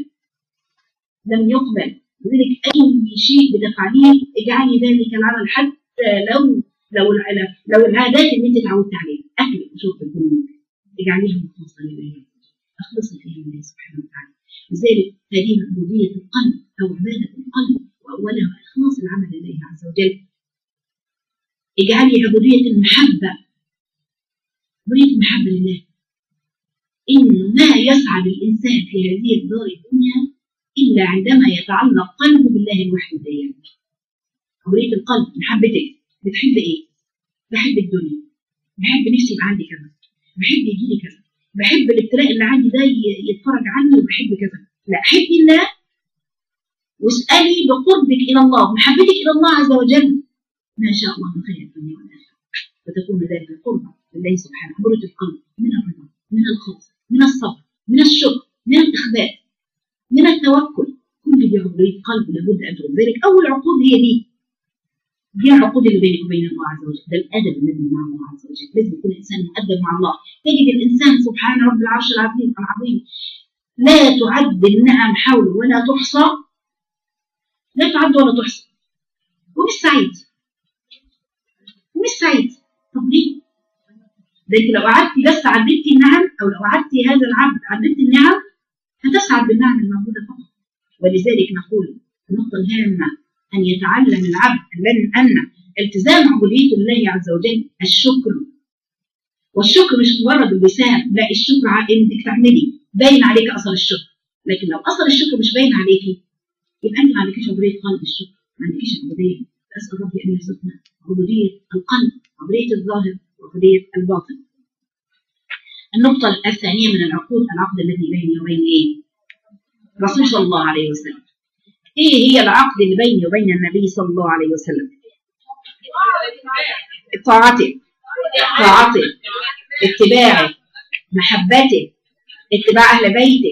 لم يقبل لذلك اي شيء بتفعليه اجعلي ذلك العمل حتى لو لو لو العادات اللي انت اتعودت عليها اكل وشرب الذنوب اجعليها مخلصه لله اخلصي فيها لله سبحانه وتعالى لذلك هذه عبوديه القلب او عباده القلب واولها اخلاص العمل لله عز وجل اجعلي عبوديه المحبه عبوديه المحبه لله انه ما يسعد الانسان في هذه الدار الدنيا الا عندما يتعلق قلبه بالله الوحيد الديان عبوديه القلب محبتك بتحب ايه؟ بحب الدنيا بحب نفسي يبقى عندي كذا بحب يجي لي كذا بحب الابتلاء اللي عندي ده يتفرج عني وبحب كذا لا حبي الله واسألي بقربك إلى الله ومحبتك إلى الله عز وجل ما شاء الله من خير الدنيا والآخرة فتكون ذلك القربة لله سبحانه عبورة القلب من الرضا من الخوف من الصبر من الشكر من الإخبات من التوكل كل دي عبورية قلب لابد أن تكون ذلك أول عقود هي دي دي العقود اللي بينك وبين الله عز وجل ده الادب الذي مع الله عز وجل لازم يكون الانسان مؤدب مع الله تجد الانسان سبحان رب العرش العظيم العظيم لا تعد النعم حوله ولا تحصى لا تعد ولا تحصى ومش سعيد ومش سعيد طب ليه؟ ده انت لو قعدتي بس عدلتي النعم او لو قعدتي هذا العبد عدلتي النعم هتسعد بالنعم الموجوده فقط ولذلك نقول النقطه الهامه أن يتعلم العبد أن التزام عبودية الله عز وجل الشكر والشكر مش مجرد اللسان لا الشكر انك تعملي باين عليك اثر الشكر لكن لو اثر الشكر مش باين عليكي يبقى انت ما عندكيش عبوديه قلب الشكر ما عندكيش عبوديه اسال ربي ان يرزقنا عبوديه القلب عبوديه الظاهر وعبوديه الباطن النقطة الثانية من العقود العقد الذي بيني وبين ايه؟ رسول صلى الله عليه وسلم ايه هي العقد اللي بيني وبين النبي صلى الله عليه وسلم طاعته طاعته اتباعه محبته اتباع اهل بيته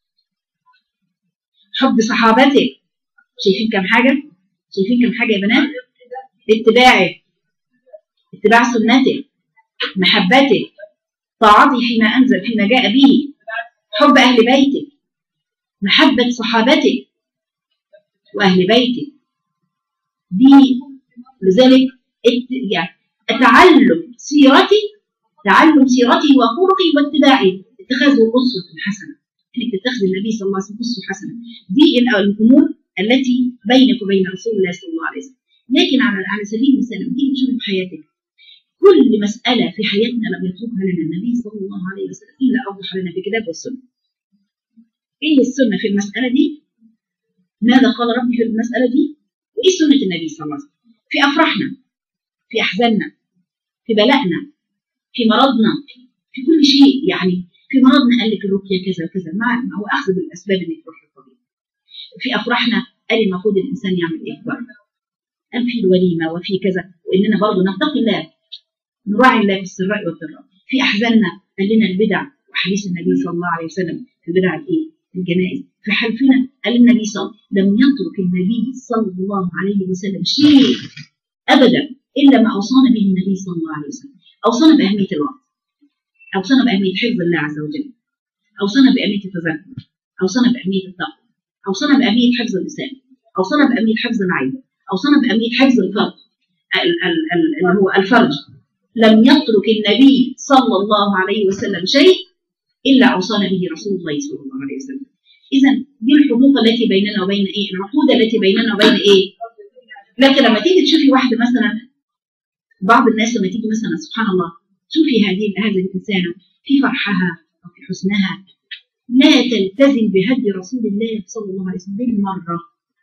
حب صحابته شايفين كم حاجه شايفين كم حاجه يا بنات اتباعه اتباع سنته محبته طاعته فيما انزل فيما جاء به حب اهل بيته محبه صحابته واهل بيته دي لذلك يعني تعلم سيرتي تعلم سيرته وخلقه واتباعه اتخاذه الاسوه الحسنه انك تتخذ النبي صلى الله عليه وسلم اسوه حسنه دي الامور التي بينك وبين رسول الله صلى الله عليه وسلم لكن على على سبيل المثال لما تيجي تشوف في حياتك كل مسألة في حياتنا لم يتركها لنا النبي صلى الله عليه وسلم إلا أوضح لنا في كتاب والسنة. إيه السنة في المسألة دي؟ ماذا قال ربي في المسألة دي؟ وايه سنه النبي صلى الله عليه وسلم في افراحنا في احزاننا في بلائنا في مرضنا في كل شيء يعني في مرضنا قال لك الرقيه كذا وكذا مع ما هو اخذ بالاسباب اللي تروح للطبيب في افراحنا قال المفروض الانسان يعمل ايه برضه قال في الوليمه وفي كذا واننا برضه نتقي الله نراعي الله في السراء والضراء في احزاننا قال لنا البدع وحديث النبي صلى الله عليه وسلم في البدع الايه؟ الجنائز في حلفنا قال النبي صلى لم يترك النبي صلى الله عليه وسلم شيء ابدا الا ما اوصانا به النبي صلى الله عليه وسلم اوصانا باهميه الوقت اوصانا باهميه حفظ الله عز وجل اوصانا باهميه التذكر اوصانا باهميه التقوى اوصانا باهميه حفظ اللسان اوصانا باهميه حفظ العين اوصانا باهميه حفظ الفرج اللي هو الفرج لم يترك النبي صلى الله عليه وسلم شيء الا اوصانا به رسول الله صلى الله عليه وسلم اذا دي الحقوق التي بيننا وبين ايه العقود التي بيننا وبين ايه لكن لما تيجي تشوفي واحده مثلا بعض الناس لما تيجي مثلا سبحان الله شوفي هذه هذه الانسانه في فرحها او في حزنها لا تلتزم بهدي رسول الله صلى الله عليه وسلم بالمره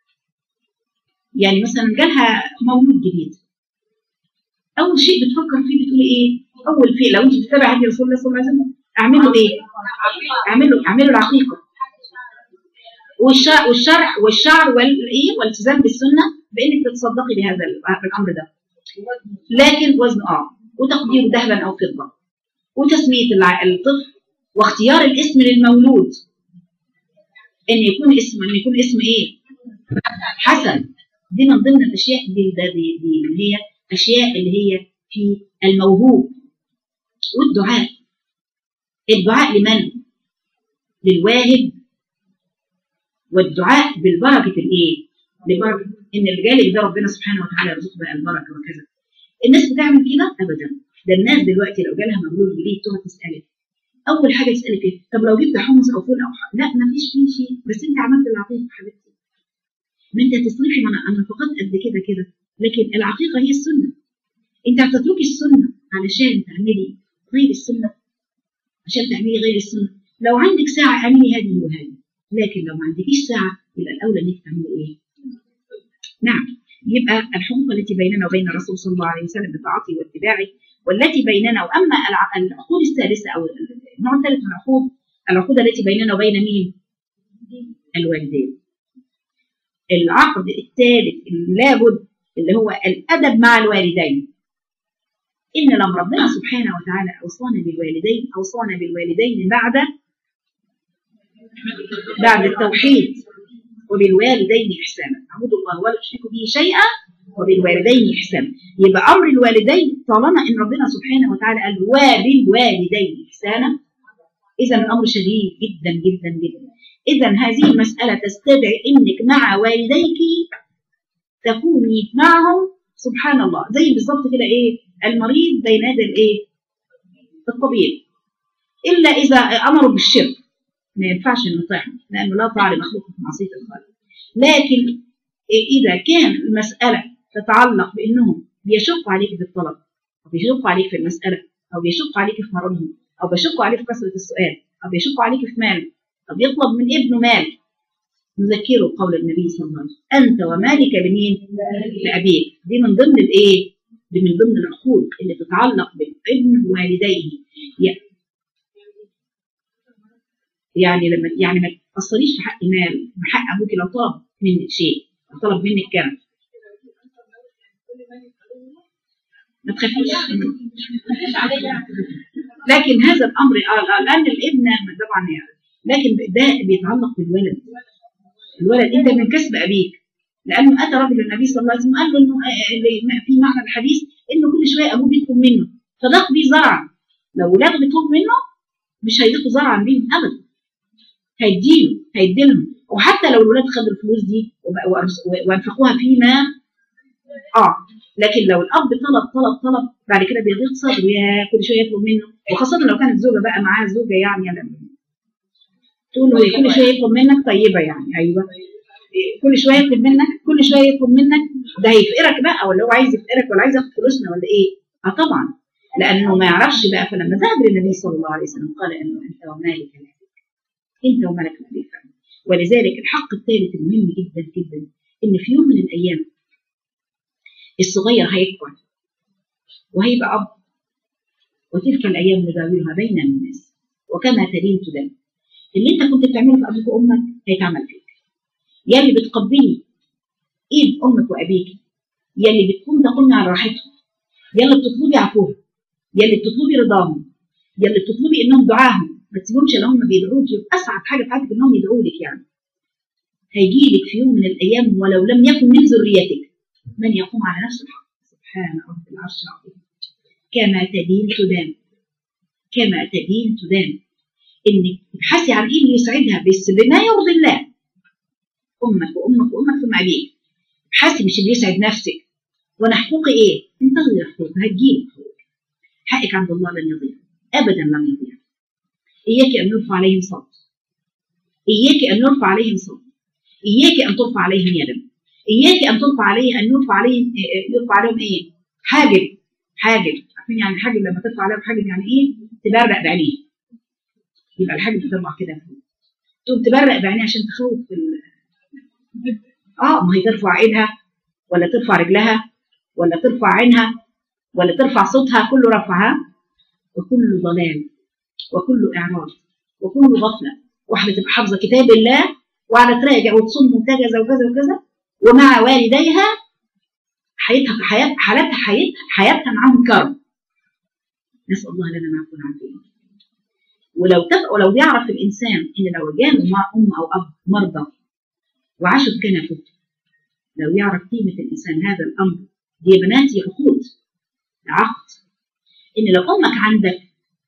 يعني مثلا جالها مولود جديد اول شيء بتفكر فيه بتقولي ايه اول شيء لو انت بتتابع هدي رسول الله صلى الله عليه وسلم اعملوا ايه اعملوا اعملوا العقيقه والشرع والشرع والشعر والايه والالتزام بالسنه بانك تتصدقي بهذا بالامر ده لكن وزن اه وتقدير ذهبا او فضه وتسميه الطفل واختيار الاسم للمولود ان يكون اسم ان يكون اسم ايه حسن دي من ضمن الاشياء دي دي, دي اللي هي اشياء اللي هي في الموهوب والدعاء الدعاء لمن للواهب والدعاء بالبركه الايه لبركه ان اللي جالك ده ربنا سبحانه وتعالى يرزقه بقى البركه وكذا الناس بتعمل كده ابدا ده الناس دلوقتي لو جالها مولود جديد تقعد تسالك اول حاجه تسالك ايه طب لو جبت حمص او فول او حق. لا ما فيش فيه شيء بس انت عملت العقيقه حبيبتي ما انت هتصرفي من النفقات قد كده كده لكن العقيقه هي السنه انت هتتركي السنه علشان تعملي غير السنه عشان تعملي غير السنه لو عندك ساعه اعملي هذه وهذه لكن لو ما عندكيش ساعه يبقى الاولى انك تعملي ايه نعم يبقى الحقوق التي بيننا وبين الرسول صلى الله عليه وسلم بطاعته واتباعه والتي بيننا واما العقود الثالثه او النوع الثالث من العقود العقود التي بيننا وبين مين؟ الوالدين. العقد الثالث اللي لابد اللي هو الادب مع الوالدين. ان لما ربنا سبحانه وتعالى اوصانا بالوالدين اوصانا بالوالدين بعد بعد التوحيد وبالوالدين احسانا اعبدوا الله ولا تشركوا به شيئا وبالوالدين احسانا يبقى امر الوالدين طالما ان ربنا سبحانه وتعالى قال وبالوالدين احسانا اذا الامر شديد جدا جدا جدا اذا هذه المساله تستدعي انك مع والديك تكوني معهم سبحان الله زي بالظبط كده ايه المريض بين يدي الايه الطبيب الا اذا امروا بالشرك ما ينفعش نطيعهم لانه لا طاعه لمخلوق في معصيه الخالق لكن اذا كان المساله تتعلق بانهم بيشقوا عليك بالطلب او بيشقوا عليك في المساله او بيشقوا عليك في مرضهم او بيشقوا عليك في كثره السؤال او بيشقوا عليك في مال او بيطلب من ابنه مال نذكره قول النبي صلى الله عليه وسلم انت ومالك لمين؟ لابيك دي من ضمن الايه؟ دي من ضمن العقود اللي تتعلق بالابن ووالديه يعني لما يعني ما تقصريش في حق مال في حق ابوك لو طلب منك شيء لو طلب منك كم ما تخافيش لكن هذا الامر لان الابن طبعا يعني لكن ده بيتعلق بالولد الولد انت من كسب ابيك لانه اتى رجل النبي صلى الله عليه وسلم قال له انه في معنى الحديث انه كل شويه ابوه بيطلب منه فضاق بيه زرعا لو ولاده بيطلب منه مش هيضيقوا زرعا بيهم ابدا هيديله هيديلهم وحتى لو الولاد خدوا الفلوس دي وانفقوها فيما اه لكن لو الاب طلب طلب طلب بعد كده بيضيق صدره يا كل شويه يطلب منه وخاصه لو كانت زوجه بقى معاها زوجه يعني تقول له كل شويه يطلب منك طيبه يعني ايوه كل شويه يطلب منك كل شويه يطلب منك ده هيفقرك بقى ولا هو عايز يفقرك ولا عايز ياخد فلوسنا ولا ايه؟ اه طبعا لانه ما يعرفش بقى فلما ذهب للنبي صلى الله عليه وسلم قال انه انت ومالك لابيك انت وملك لابيك ولذلك الحق الثالث المهم جدا جدا ان في يوم من الايام الصغير هيكبر وهيبقى أب وتلك الأيام نداولها بين الناس وكما تدين تدان اللي انت كنت بتعمله في أبوك وأمك هيتعمل فيك يا اللي بتقبلي إيد أمك وأبيك يا اللي بتكون تقومي على راحتهم يا اللي بتطلبي عفوهم يا اللي بتطلبي رضاهم يا اللي بتطلبي انهم دعاهم ما تسيبهمش الا هم بيدعوك اسعد حاجه في حياتك انهم يدعوا لك يعني هيجي لك في يوم من الايام ولو لم يكن من ذريتك من يقوم على نفس الحق سبحان رب العرش العظيم كما تدين تدان كما تدين تدان انك تبحثي عن ايه اللي يسعدها بس بما يرضي الله امك وامك وامك ثم ابيك ابحثي مش اللي يسعد نفسك وانا حقوقي ايه؟ انتظري حقوقك هتجيلك حقوقك حقك عند الله لن يضيع ابدا لن يضيع اياك ان نرفع عليهم صوت اياك ان نرفع عليهم صوت اياك ان ترفع عليهم يدا اياك ان ترفع عليه ان يرفع عليهم يرفع عليهم ايه؟ حاجب حاجب عارفين يعني حاجب لما ترفع عليهم حاجب يعني ايه؟ تبرق بعينيه يبقى الحاجب بترفع كده تقوم تبرق بعينيه عشان تخوف اه ما هي ترفع ايدها ولا ترفع رجلها ولا ترفع عينها ولا ترفع صوتها كله رفعها وكل ضلال وكل إعراض وكل غفلة واحدة تبقى حافظة كتاب الله وقاعدة تراجع وتصوم وكذا وكذا وكذا ومع والديها حياتها حياتها حالتها حياتها حياتها معاهم كرب نسأل الله لنا معكم العافية ولو تبقى ولو يعرف الإنسان إن لو جاء مع أم أو أب مرضى وعاشوا بكنفه لو يعرف قيمة الإنسان هذا الأمر دي يا بناتي عقود عقد إن لو أمك عندك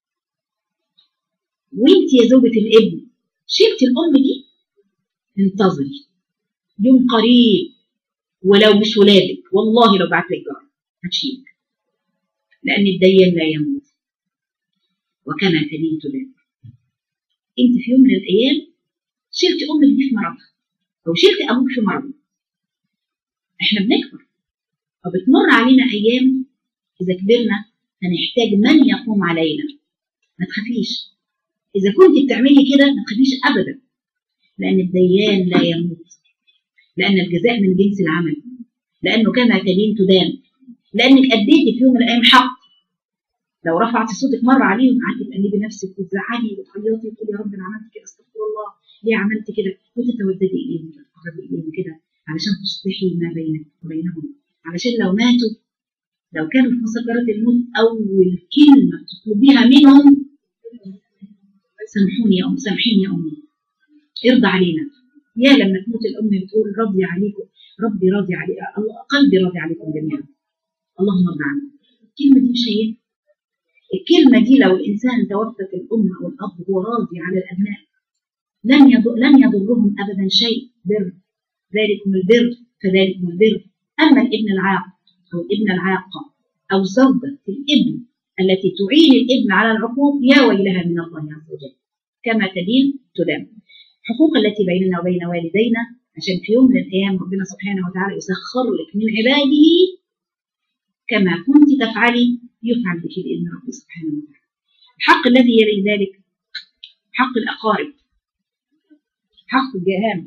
وانت يا زوجة الابن شلت الأم دي انتظري يوم قريب ولو مش ولادك والله لو بعت لك جار هتشيلك لأن الديان لا يموت وكما تدين تدان انت في يوم من الأيام شلت أمك دي في مرضها أو شلت أبوك في مرضه احنا بنكبر فبتمر علينا أيام إذا كبرنا هنحتاج من يقوم علينا ما تخافيش إذا كنت بتعملي كده ما تخافيش أبدا لأن الديان لا يموت لأن الجزاء من جنس العمل لأنه كما تدين تدان لأنك أديتي في يوم من الأيام حق لو رفعتي صوتك مرة عليهم قعدتي تقلبي نفسك وتزعلي وتعيطي وتقولي يا رب أنا عملت كده استغفر الله ليه عملت كده وتتوددي إليهم وتتقربي إليهم كده علشان تصلحي ما بينك وبينهم علشان لو ماتوا لو كانوا في مسكرات الموت أول كلمة تطلبيها منهم سامحوني يا أم سامحيني يا أمي ارضى علينا يا لما تموت الأم بتقول رضي عليكم ربي راضي عليك الله قلبي راضي عليكم جميعا اللهم ارضى عنك الكلمة دي مش هي الكلمة دي لو الإنسان توفت الأم أو الأب هو راضي على الأبناء لن يضر لن يضرهم أبدا شيء بر ذلكم البر فذلكم البر أما الابن العاق أو الابن العاقة أو زوجة الابن التي تعين الابن على العقوق يا ويلها من الله عز وجل كما تدين تدام حقوق التي بيننا وبين والدينا عشان في يوم من الأيام ربنا سبحانه وتعالى يسخر لك من عباده كما كنت تفعلي يفعل بك بإذن ربي سبحانه وتعالى الحق الذي يلي ذلك حق الأقارب حق الجهام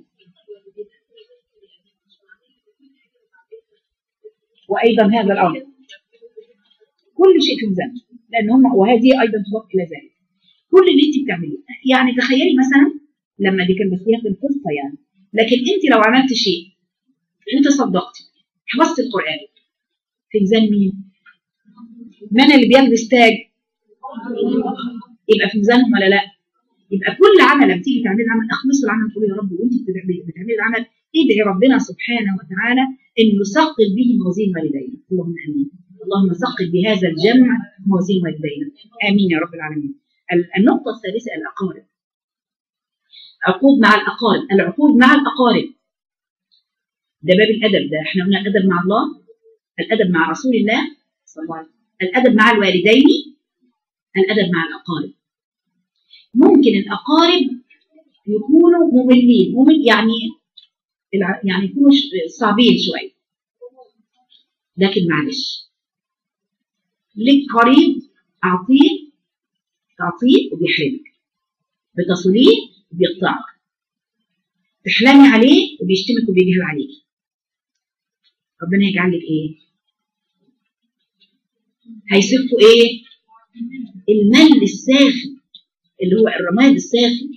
وأيضا هذا الأمر كل شيء في ميزان لأن هم وهذه أيضا تضاف إلى ذلك كل اللي أنت بتعمليه يعني تخيلي مثلا لما دي كان بس هي القصة يعني لكن أنت لو عملت شيء وتصدقتي حفظت القرآن في ميزان مين؟ من اللي بيلبس تاج؟ يبقى في ميزانهم ولا لا؟ يبقى كل عمل لما تيجي تعملي عمل اخلصي العمل تقولي يا رب وانت بتعملي العمل ادعي ربنا سبحانه وتعالى ان يثقل به موازين والدينا اللهم امين اللهم ثقل بهذا الجمع موازين والدينا امين يا رب العالمين النقطه الثالثه الاقارب عقود مع الاقارب العقود مع الاقارب ده باب الادب ده احنا قلنا الادب مع الله الادب مع رسول الله صلى الله عليه وسلم الادب مع الوالدين الادب مع الاقارب ممكن الاقارب يكونوا مملين ممل يعني يعني يكونوا صعبين شويه لكن معلش لك قريب اعطيه تعطيه وبيحرمك بتصليه وبيقطعك تحلمي عليه وبيشتمك وبيجهل عليك ربنا يجعل لك ايه هيسفوا ايه المل الساخن اللي هو الرماد الساخن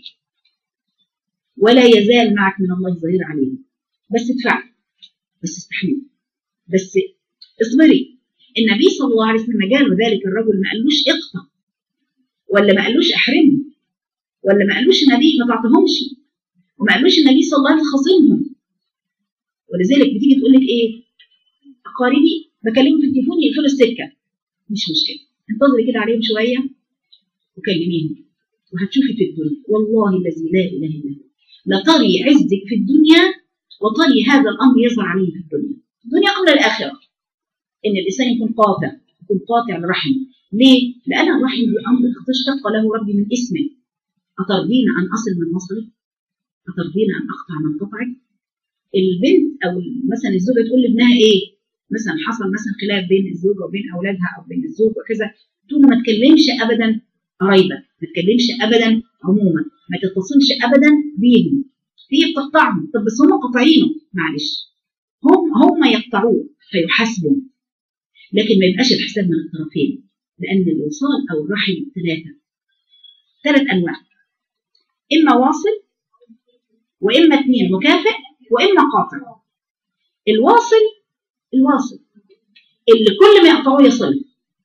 ولا يزال معك من الله ظهير عليه بس ادفع بس استحمل بس اصبري النبي صلى الله عليه وسلم جاله ذلك الرجل ما قالوش اقطع ولا ما قالوش احرمه ولا ما قالوش النبي ما تعطيهمش وما قالوش النبي صلى الله عليه وسلم خاصمهم ولذلك بتيجي تقول لك ايه اقاربي بكلمهم في التليفون يقفلوا السكه مش مشكله انتظري كده عليهم شويه وكلميهم وهتشوفي في الدنيا والله الذي لا اله الا هو لتري عزك في الدنيا وتري هذا الامر يظهر عليه في الدنيا الدنيا قبل الاخره ان الانسان يكون قاطع يكون قاطع الرحم ليه؟ لان الرحم دي امر اشتق له ربي من اسمه اترضين ان اصل من مصري؟ اترضين ان اقطع من قطعك؟ البنت او مثلا الزوجه تقول لابنها ايه؟ مثلا حصل مثلا خلاف بين الزوجه وبين اولادها او بين الزوج وكذا تقول ما تكلمش ابدا قرايبك ما تكلمش ابدا عموما ما تتصلش ابدا بيهم هي بتقطعهم طب بس هم قاطعينه معلش هم هم يقطعوه فيحاسبوا لكن ما يبقاش الحساب من الطرفين لان الوصال او الرحم ثلاثه ثلاث انواع اما واصل واما اثنين مكافئ واما قاطع الواصل الواصل اللي كل ما يقطعوه يصل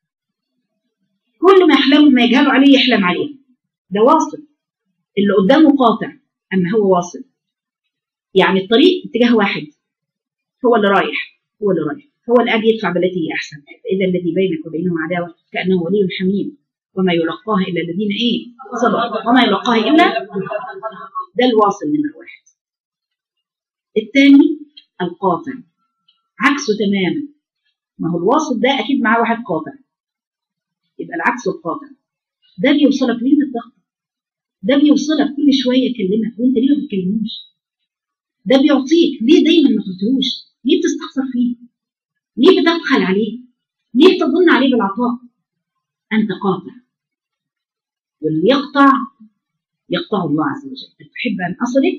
كل ما يحلموا ما يجهلوا عليه يحلم عليه ده واصل اللي قدامه قاطع اما هو واصل يعني الطريق اتجاه واحد هو اللي رايح هو اللي رايح هو اللي قاعد يدفع بالتي هي احسن اذا الذي بينك وبينه عداوه كانه ولي حميم وما يلقاها الا الذين ايه صبروا وما يلقاها الا ده الواصل نمره واحد الثاني القاطع عكسه تماما ما هو الواصل ده اكيد معاه واحد قاطع يبقى العكس القاطع ده بيوصلك ليه الضغط ده بيوصلك كل شويه يكلمك وانت ليه ما بتكلموش ده بيعطيك ليه دايما ما تعطيهوش ليه بتستخسر فيه ليه بتبخل عليه ليه تظن عليه بالعطاء انت قاطع واللي يقطع يقطع الله عز وجل تحب ان اصلك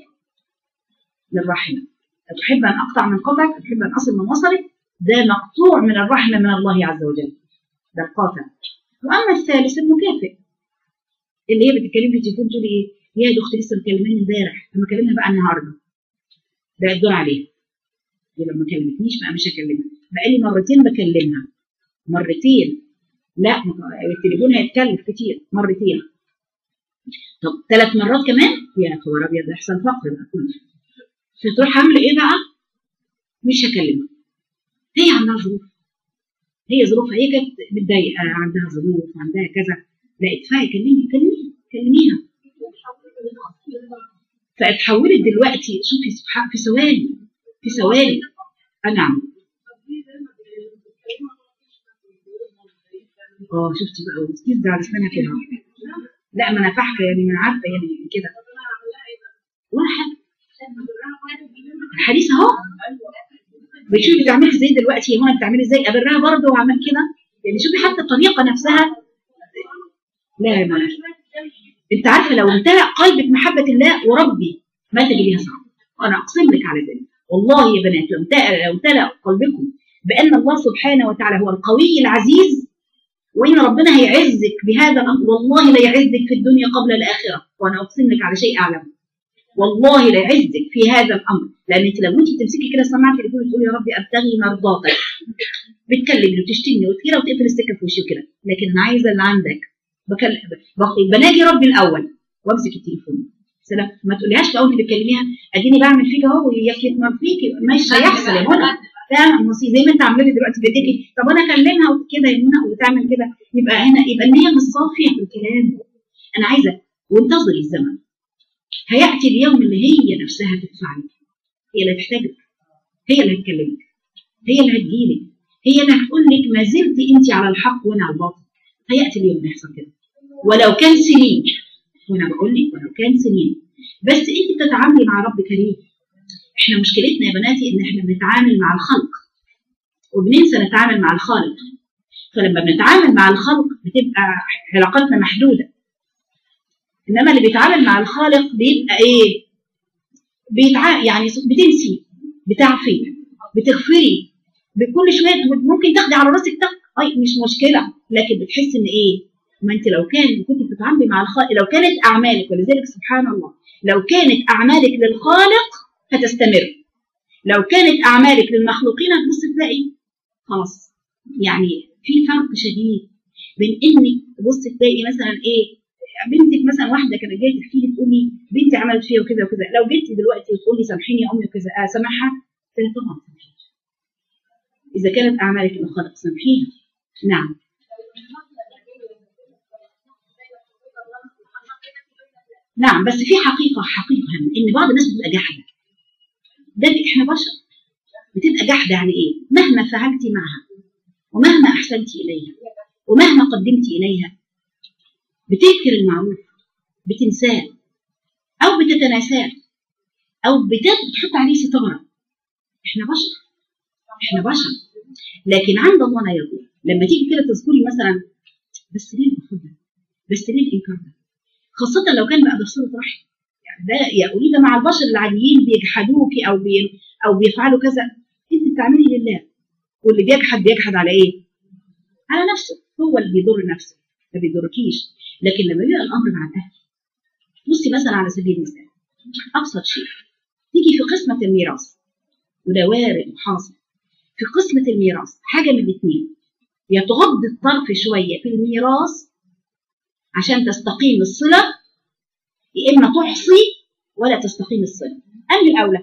للرحمه أتحب أن أقطع من قطعك أتحب أن أصل من وصلك ده مقطوع من الرحمة من الله عز وجل ده القاطع وأما الثالث المكافئ اللي هي بتتكلم في التليفون تقول إيه يا دي أختي لسه مكلماني امبارح لما أكلمها بقى النهاردة ده الدور عليها دي لما ما كلمتنيش بقى مش هكلمها بقالي مرتين بكلمها مرتين لا التليفون هيتكلف كتير مرتين طب ثلاث مرات كمان يا خبر ابيض يحصل فقر بقى كله فتروح عامله ايه بقى؟ مش هكلمها هي عندها ظروف هي ظروفها هي كانت متضايقه عندها ظروف عندها كذا لا ادفعي كلمي كلميها كلميها فاتحولت دلوقتي شوفي سبحان في ثواني في ثواني نعم اه شفتي بقى وتكيز ده على اسنانها كده لا ما انا فحكه يعني ما انا عارفه يعني كده ولا حاجه الحديث اهو بتشوفي بتعملي ازاي دلوقتي هنا بتعملي ازاي ابرها برضه واعمل كده يعني شوفي حتى الطريقه نفسها لا يا منى انت عارفه لو امتلأ قلبك محبه الله وربي ما تجديها صعب وانا اقسم لك على ذلك والله يا بنات لو امتلأ لو امتلأ قلبكم بان الله سبحانه وتعالى هو القوي العزيز وان ربنا هيعزك بهذا الامر والله لا يعزك في الدنيا قبل الاخره وانا اقسم لك على شيء اعلم والله لا يعزك في هذا الامر لان انت لو انت بتمسكي كده سماعه التليفون وتقولي يا ربي ابتغي مرضاتك بتكلمني وتشتمني وكده وتقفل السكه في وشي كده لكن انا عايزه اللي عندك بكلم بناجي ربي الاول وامسك التليفون سلام ما تقوليهاش في اول بتكلميها اديني بعمل فيك اهو وياكي ما فيكي مش هيحصل يا منى فاهم زي ما انت عامله لي دلوقتي بايديكي طب انا اكلمها وكده يا منى وتعمل كده يبقى هنا يبقى النيه مش صافيه في الكلام انا عايزه وانتظري الزمن هياتي اليوم اللي هي نفسها تدفع لك هي اللي هتحتاجك هي اللي هتكلمك هي اللي هتجيلك هي اللي هتقول لك ما زلت انت على الحق وانا على الباطل هياتي اليوم اللي يحصل كده ولو كان سنين وانا بقول لك ولو كان سنين بس انت بتتعاملي مع رب كريم احنا مشكلتنا يا بناتي ان احنا بنتعامل مع الخلق وبننسى نتعامل مع الخالق فلما بنتعامل مع الخلق بتبقى علاقاتنا محدوده انما اللي بيتعامل مع الخالق بيبقى ايه بيتع... يعني بتنسي بتعفي بتغفري بكل شويه ممكن تاخدي على راسك تك اي مش مشكله لكن بتحس ان ايه ما انت لو كان كنت بتتعاملي مع الخالق لو كانت اعمالك ولذلك سبحان الله لو كانت اعمالك للخالق هتستمر لو كانت اعمالك للمخلوقين هتبص تلاقي خلاص يعني في فرق شديد بين انك تبص تلاقي مثلا ايه بنتك مثلا واحده كانت جايه تحكي لي تقول لي بنتي عملت فيها وكذا وكذا لو جيتي دلوقتي وتقول لي سامحيني يا امي وكذا آه سامحها قلت لها طبعا سامحيها اذا كانت اعمالك للخالق سامحيها نعم نعم بس في حقيقه حقيقه ان بعض الناس بتبقى جحده ده احنا بشر بتبقى جحده يعني ايه مهما فعلتي معها ومهما احسنت اليها ومهما قدمت اليها بتنكر المعروف بتنساه او بتتناساه او بتحط عليه ستاره احنا بشر احنا بشر لكن عند الله لا يضيع لما تيجي كده تذكري مثلا بس ليه المفروض ده بس ليه الانكار ده خاصه لو كان بقى بصله رحم يعني ده يقولي ده مع البشر العاديين بيجحدوكي او بي او بيفعلوا كذا انت بتعملي لله واللي بيجحد بيجحد على ايه؟ على نفسه هو اللي بيضر نفسه ما بيضركيش لكن لما يبقى الامر مع الاهل بصي مثلا على سبيل المثال ابسط شيء تيجي في قسمه الميراث وده وارد وحاصل في قسمه الميراث حاجه من الاثنين يا تغض الطرف شويه في الميراث عشان تستقيم الصله يا اما تحصي ولا تستقيم الصله انهي الاولى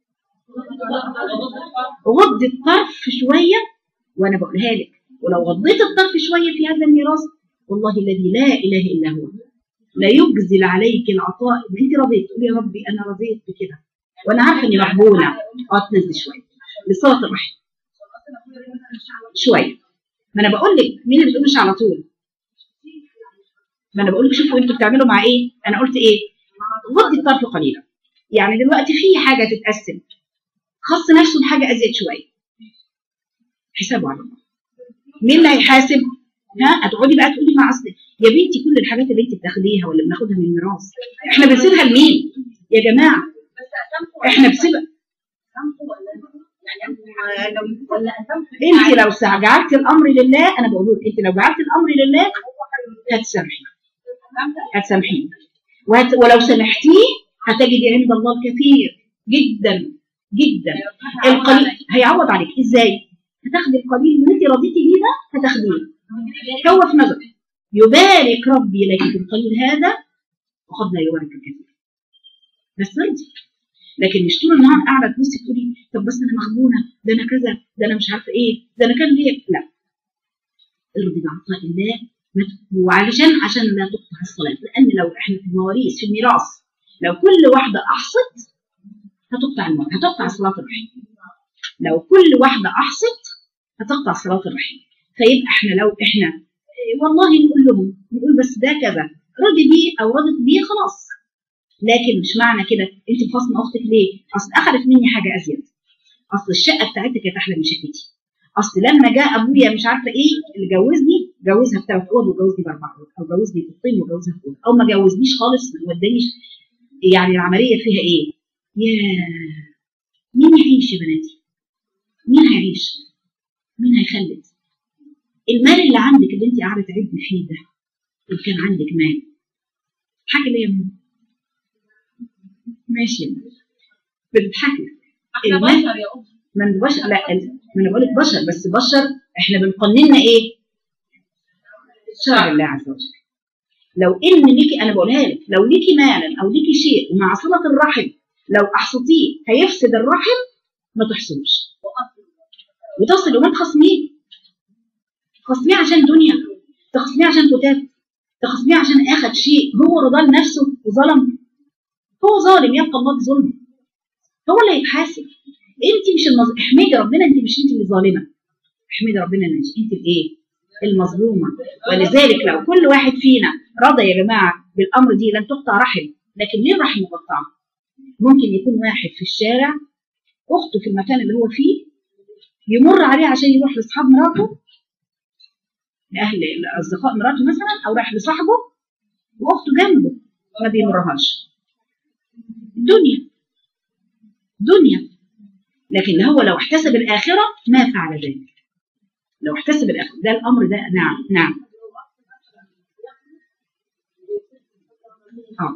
غض الطرف شويه وانا بقولها لك ولو غضيت الطرف شويه في هذا الميراث والله الذي لا اله الا هو لا يجزل عليك العطاء ان انت رضيت تقولي يا ربي انا رضيت بكده وانا عارفه اني مقبوله اه تنزل شويه لصله الرحم شويه ما انا بقول لك مين اللي بتقول مش على طول ما انا بقول لك شوفوا انتوا بتعملوا مع ايه انا قلت ايه غضي الطرف قليلا يعني دلوقتي في حاجه تتقسم خص نفسه بحاجه ازيد شويه حسابه على الله مين اللي هيحاسب ها هتقعدي بقى تقولي مع اصل يا بنتي كل الحاجات اللي انت بتاخديها ولا بناخدها من الميراث احنا بنسيبها لمين يا جماعه احنا بنسيبها انت لو جعلتي الامر لله انا بقول لك انت لو جعلتي الامر لله هتسامحي هتسامحيه وهت... ولو سامحتيه هتجدي عند الله الكثير جدا جدا القليل هيعوض عليك ازاي هتاخدي القليل اللي انت رضيتي بيه ده هتاخديه هو في نظرك يبارك ربي لك في القليل هذا وقد لا يبارك الكثير بس انت لكن مش طول النهار قاعده تبصي تقولي طب بس انا مغبونه ده انا كذا ده انا مش عارفه ايه ده انا كان ليه لا ارضي بعطاء الله وعلشان عشان لا تقطع الصلاه لان لو احنا في المواريث في الميراث لو كل واحده احصت هتقطع المواريث هتقطع صلاه الرحم لو كل واحده احصت هتقطع صلاه الرحم فيبقى احنا لو احنا والله نقول لهم نقول بس ده كذا رضي بيه او رضت بيه خلاص لكن مش معنى كده انت خاصمه اختك ليه؟ اصل اخذت مني حاجه ازيد اصل الشقه بتاعتك كانت احلى من شقتي اصل لما جاء ابويا مش عارفه ايه اللي جوزني جوزها بثلاث اوض وجوزني باربع اوض او جوزني بطين وجوزها بطين او ما جوزنيش خالص ما ودانيش يعني العمليه فيها ايه؟ يا مين يعيش يا بناتي؟ مين هيعيش؟ مين هيخلد؟ المال اللي عندك اللي انت قاعده تعدي فيه ده اللي كان عندك مال حاجه ليه يا ماما؟ ماشي يا ماما بتضحكي
احنا بشر يا ام
من بشر لا ما انا بقول لك بشر بس بشر احنا بنقننا ايه؟ شرع الله عز وجل لو ان ليكي انا بقولها لك لو ليكي مالا او ليكي شيء ومع صله الرحم لو احصتيه هيفسد الرحم ما تحصلوش وتصل وما تخصميه تخصميه عشان دنيا تخصميه عشان كتاب تخصميه عشان اخذ شيء هو رضى لنفسه وظلم هو ظالم يبقى الله بظلم هو اللي هيتحاسب انت مش المظ... احمدي ربنا انت مش انت اللي ظالمه احمدي ربنا ان انت الايه المظلومه ولذلك لو كل واحد فينا رضى يا جماعه بالامر دي لن تقطع رحم لكن ليه الرحم مقطعه ممكن يكون واحد في الشارع اخته في المكان اللي هو فيه يمر عليه عشان يروح لاصحاب مراته لاهل اصدقاء مراته مثلا او رايح لصاحبه واخته جنبه ما بيمرهاش دنيا دنيا لكن هو لو احتسب الآخرة ما فعل ذلك لو احتسب الاخر ده الامر ده نعم نعم اه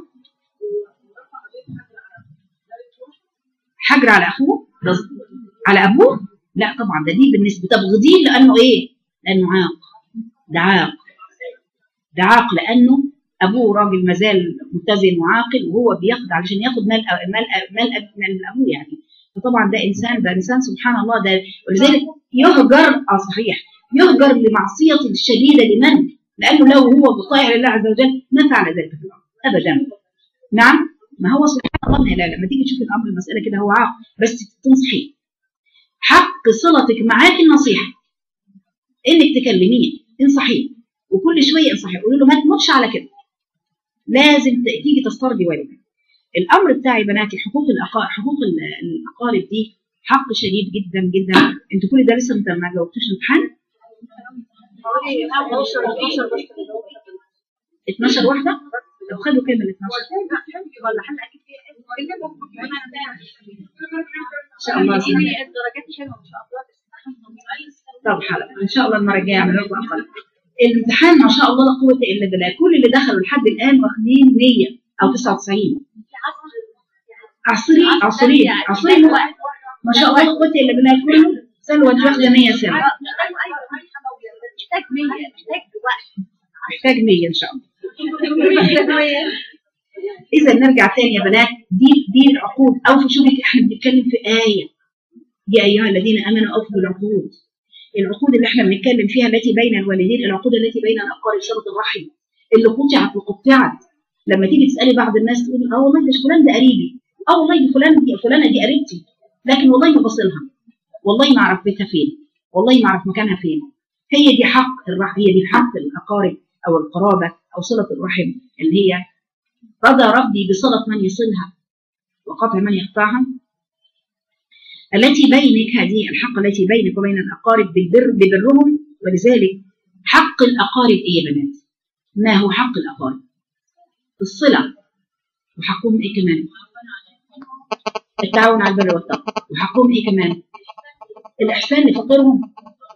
حجر على اخوه ده على ابوه لا طبعا ده دي بالنسبه تبغضيه لانه ايه لانه عاق ده عاق ده عاق لانه ابوه راجل مازال متزن وعاقل وهو بياخد علشان ياخد مال مال مال مال ابوه يعني فطبعا ده انسان ده انسان سبحان الله ده ولذلك يهجر اه صحيح يهجر لمعصيه الشديده لمن؟ لانه لو هو بطائع لله عز وجل ما فعل ذلك في الامر ابدا نعم ما هو سبحان الله لا لما تيجي تشوف الامر المساله كده هو عاق بس تنصحيه حق صلتك معاك النصيحه انك تكلميه انصحيه وكل شويه انصحيه قولي له ما تموتش على كده لازم تيجي تسترضي والدك الامر بتاعي بناتي حقوق الاقارب حقوق الاقارب دي حق شديد جدا جدا انتوا كل ده لسه ما جاوبتوش الامتحان 12 واحده طب خدوا كام ال 12
ولا حد اكيد
ان شاء الله زين.
الدرجات حلوه ان شاء الله
طب حلقه ان شاء الله المره الجايه اعمل لكم اقل الامتحان ما شاء الله لا قوه الا بالله كل اللي دخلوا لحد الان واخدين 100 او 99 عصري عصري عصري هو ما شاء الله لا قوه الا بالله كله سلوى دي واخده 100 سنه
محتاج 100 محتاج وقت
محتاج 100 ان شاء الله اذا نرجع تاني يا بنات دي دي العقود اوفوا شوفي احنا بنتكلم في ايه يا ايها الذين امنوا اوفوا بالعقود العقود اللي احنا بنتكلم فيها التي بين الوالدين العقود التي بين الاقارب صله الرحم اللي قطعت وقطعت لما تيجي تسالي بعض الناس تقول اه والله ده فلان ده قريبي اه والله دي فلان دي فلانه دي قريبتي لكن والله ما بصلها والله ما اعرف بيتها فين والله ما اعرف مكانها فين هي دي حق الرحم هي دي حق الاقارب او القرابه او صله الرحم اللي هي رضى ربي بصله من يصلها وقطع من يقطعها التي بينك هذه الحق التي بينك وبين الأقارب بالبر ببرهم ولذلك حق الأقارب إيه يا بنات؟ ما هو حق الأقارب؟ الصلة وحقهم إيه كمان؟ التعاون على البر والتقوى وحقهم إيه كمان؟ الإحسان لفقيرهم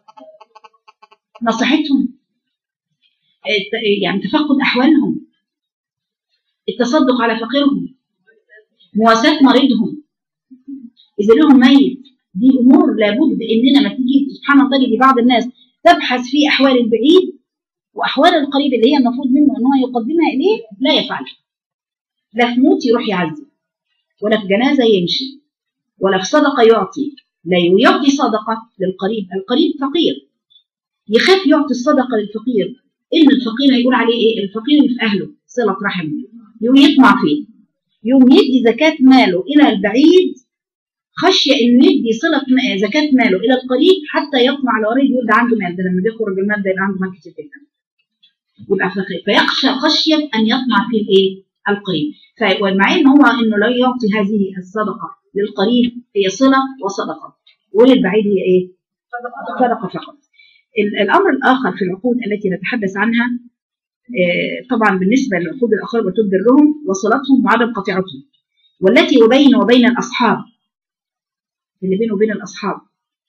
نصيحتهم الت- يعني تفقد أحوالهم التصدق على فقيرهم مواساة مريضهم إذا لهم ميت دي أمور لابد إننا ما تيجي سبحان الله تجد بعض الناس تبحث في أحوال البعيد وأحوال القريب اللي هي المفروض منه إن هو يقدمها إليه لا يفعلها لا في موت يروح يعزي ولا في جنازة يمشي ولا في صدقة يعطي لا يعطي صدقة للقريب القريب فقير يخاف يعطي الصدقة للفقير إن الفقير هيقول عليه إيه الفقير اللي في أهله صلة رحم يوم يطمع فيه يوم يدي زكاة ماله إلى البعيد خشية إنه يدي صلة م- زكاة ماله إلى القريب حتى يطمع على قريب يقول ده عنده مال ده لما بيخرج المال ده يبقى عنده مال كتير جدا يبقى فقير فيخشى خشية أن يطمع في الإيه؟ القريب ف- ومع إن هو إنه لا يعطي هذه الصدقة للقريب هي صلة وصدقة وللبعيد هي إيه؟ صدقة فقط ال- الأمر الآخر في العقود التي نتحدث عنها آه، طبعا بالنسبة للعقود الأخرى وتد برهم وصلتهم وعدم قطيعتهم والتي وبين وبين الأصحاب اللي بينه وبين الأصحاب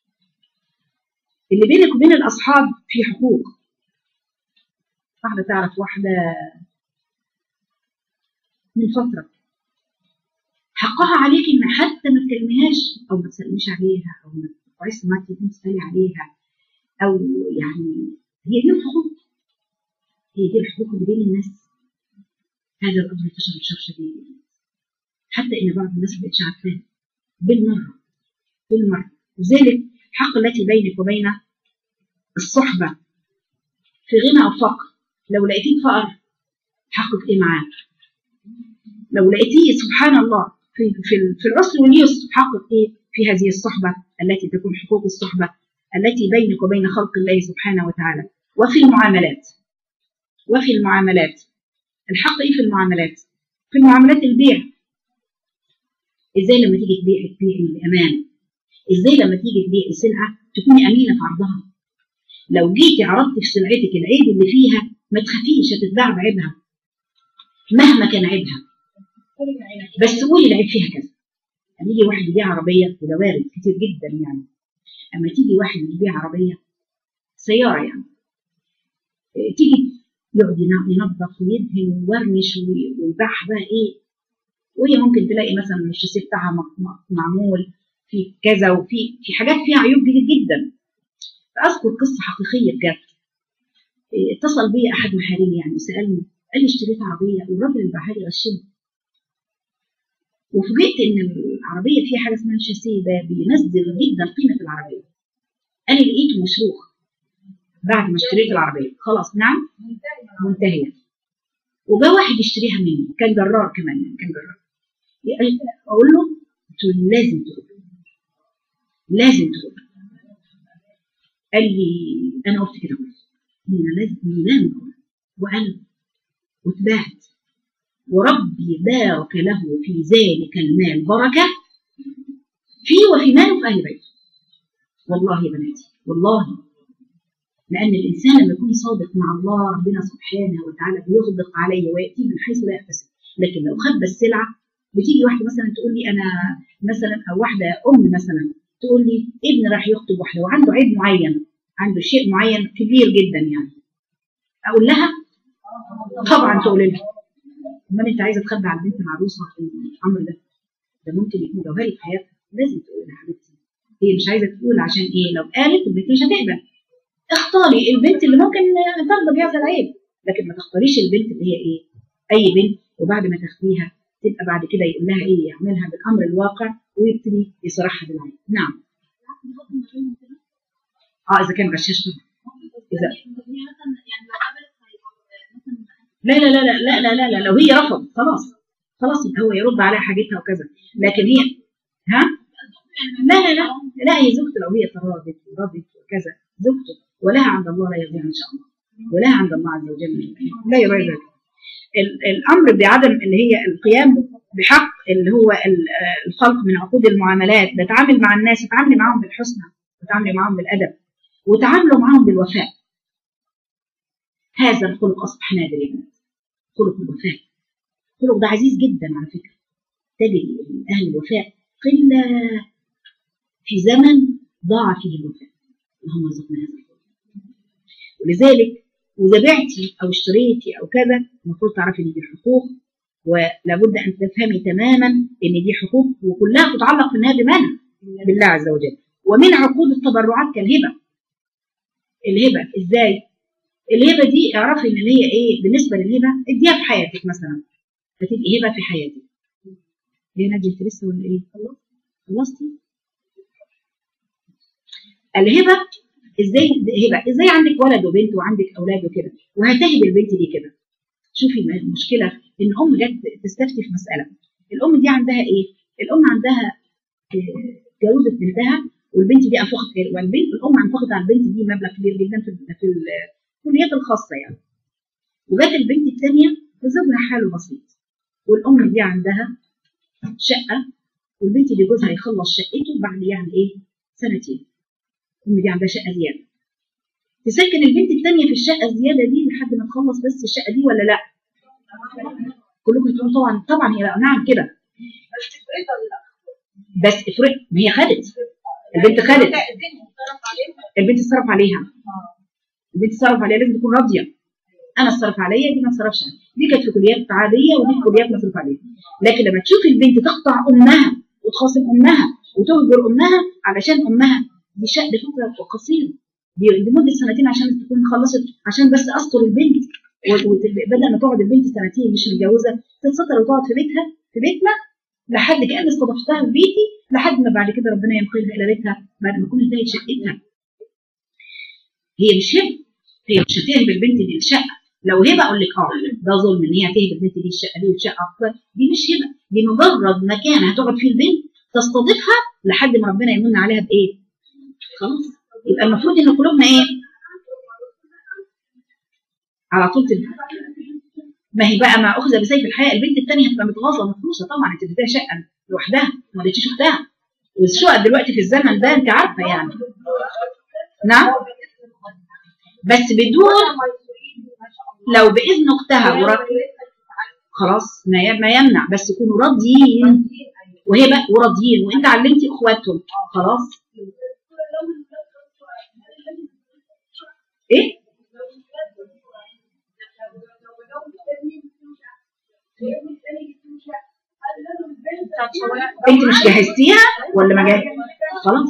اللي بينك وبين الأصحاب في حقوق واحدة تعرف واحدة من فترة حقها عليك إن حتى ما تكلميهاش أو ما تسلميش عليها أو ما تقعديش ما تكون تسألي عليها أو يعني هي دي الحقوق هي دي الحقوق اللي بين الناس هذا الأمر انتشر انتشار شديد حتى إن بعض الناس ما بقتش عارفاه بالمرة بالمرة لذلك حق التي بينك وبين الصحبة في غنى أو فقر لو لقيتيه فقر حقك إيه معاه لو لقيتيه سبحان الله في في في العسر واليسر حقك إيه في هذه الصحبة التي تكون حقوق الصحبة التي بينك وبين خلق الله سبحانه وتعالى وفي المعاملات وفي المعاملات الحق إيه في المعاملات في المعاملات البيع ازاي لما تيجي تبيع تبيعي بامان ازاي لما تيجي تبيعي سلعه تكوني امينه في عرضها لو جيتي عرضتي في سلعتك العيب اللي فيها ما تخافيش هتتباع بعيبها مهما كان عيبها بس قولي العيب فيها كذا لما يجي واحد يبيع عربيه وده وارد كتير جدا يعني اما تيجي واحد يبيع عربيه سياره يعني إيه، تيجي يقعد ينا- ينظف ويدهن ويورنش وي- ويبيعها بقى ايه وهي ممكن تلاقي مثلا الشاسيه بتاعها م- م- معمول في كذا وفي في حاجات فيها عيوب كتير جدا فاذكر قصه حقيقيه بجد إيه، اتصل بي احد محارمي يعني وسالني قال لي اشتريت عربيه والراجل اللي باعها لي غشني وفوجئت ان العربيه فيها حاجه اسمها شاسيه ده بينزل جدا قيمه العربيه انا لقيته مشروخ بعد ما اشتريت العربيه خلاص نعم منتهيه وجا واحد يشتريها مني كان جرار كمان يعني كان جرار يقل- اقول له قلت له لازم تقول لازم تقول قال لي انا قلت كده برضه انا لازم لازم اقول وانا واتبعت وربي بارك له في ذلك المال بركه فيه وفي ماله وفي اهل بيته والله يا بناتي والله لأن الإنسان لما يكون صادق مع الله ربنا سبحانه وتعالى بيغدق عليه ويأتي من حيث لا يحتسب لكن لو خبى السلعة بتيجي واحدة مثلا تقول لي أنا مثلا أو واحدة أم مثلا تقول لي ابني راح يخطب واحدة وعنده عيب معين عنده شيء معين كبير جدا يعني أقول لها طبعا تقول لها أمال أنت عايزة تخبي على البنت العروسة الأمر ده ده ممكن يكون جوهري في حياتها لازم تقول لها حبيبتي هي مش عايزة تقول عشان إيه لو قالت البنت مش هتقبل اختاري البنت اللي ممكن ترضى بهذا العيب لكن ما تختاريش البنت اللي هي ايه اي بنت وبعد ما تاخديها تبقى بعد كده يقول لها ايه يعملها بالامر الواقع ويبتدي يصرحها بالعيب نعم اه اذا كان غشاش طبعا اذا لا لا لا لا لا لا لا, لا لو هي رفضت خلاص خلاص يبقى هو يرد عليها حاجتها وكذا لكن هي ها لا لا لا لا هي زوجته لو هي تراضت ورضت وكذا زوجته ولها عند الله لا يضيع ان شاء الله ولها عند الله عز وجل لا يضيع ذلك ال- الامر بعدم اللي هي القيام بحق اللي هو ال- آه الخلق من عقود المعاملات بتعامل مع الناس اتعاملي معاهم بالحسنى وتعاملي معاهم بالادب وتعاملوا معاهم بالوفاء هذا الخلق اصبح نادر يا بنات خلق الوفاء الخلق ده عزيز جدا على فكره تجد اهل الوفاء قله في زمن ضاع فيه الوفاء اللهم ارزقنا هذا الخلق ولذلك واذا بعتي او اشتريتي او كذا المفروض تعرفي ان دي حقوق ولابد ان تفهمي تماما ان دي حقوق وكلها تتعلق في النهايه بمن؟ بالله عز وجل ومن عقود التبرعات كالهبه الهبه ازاي؟ الهبه دي اعرفي ان هي ايه بالنسبه للهبه اديها في حياتك مثلا فتبقي هبه في حياتك ليه نادي انت لسه ولا ايه؟ خلصتي؟ الهبه ازاي هبه ازاي عندك ولد وبنت وعندك اولاد وكده وهتهب البنت دي كده شوفي ما المشكله ان ام جت تستفتي في مساله الام دي عندها ايه الام عندها آه، جوزت بنتها والبنت دي انفقت والبنت الام انفقت على البنت دي مبلغ كبير جدا في في الكليات الخاصه يعني وجت البنت الثانيه وزوجها حاله بسيط والام دي عندها شقه والبنت دي جوزها يخلص شقته بعد يعني ايه سنتين الام دي عندها شقه زياده تسكن البنت الثانيه في الشقه الزياده دي لحد ما تخلص بس الشقه دي ولا لا كلكم تقولوا طبعا طبعا هي لا نعم كده بس افرق ما هي خدت البنت خدت البنت اتصرف عليها البنت اتصرف عليها لازم تكون راضيه انا اتصرف عليا دي ما اتصرفش عليا. دي كانت في كليات عاديه ودي في كليات مصروف عليها لكن لما تشوفي البنت تقطع امها وتخاصم امها وتهجر امها علشان امها دي شق فتره قصيره دي لمده سنتين عشان تكون خلصت عشان بس استر البنت وبدل ما تقعد البنت سنتين مش متجوزه تتستر وتقعد في بيتها في بيتنا لحد كأن استضفتها في بيتي لحد ما بعد كده ربنا ينقلها الى بيتها بعد ما تكون انتهت شقتها هي مش هبه هي مش هتهب البنت دي الشقه لو هبه اقول لك اه ده ظلم ان هي هتهب البنت دي الشقه دي والشقه اكبر دي مش هبه دي مجرد مكان هتقعد فيه البنت تستضيفها لحد ما ربنا يمن عليها بايه؟ خلاص يبقى المفروض ان قلوبنا ايه؟ على طول تبقى ما هي بقى ما اخذ بسيف الحياه البنت الثانيه هتبقى متغاظه مفروسه طبعا انت اديتها شقه لوحدها ما اديتيش اختها والشقق دلوقتي في الزمن ده انت عارفه يعني نعم بس بدون لو باذن اختها ورد خلاص ما ي- ما يمنع بس يكونوا راضيين وهي بقى وراضيين وانت علمتي اخواتهم خلاص ايه انت مش جهزتيها ولا ما جهزتيها خلاص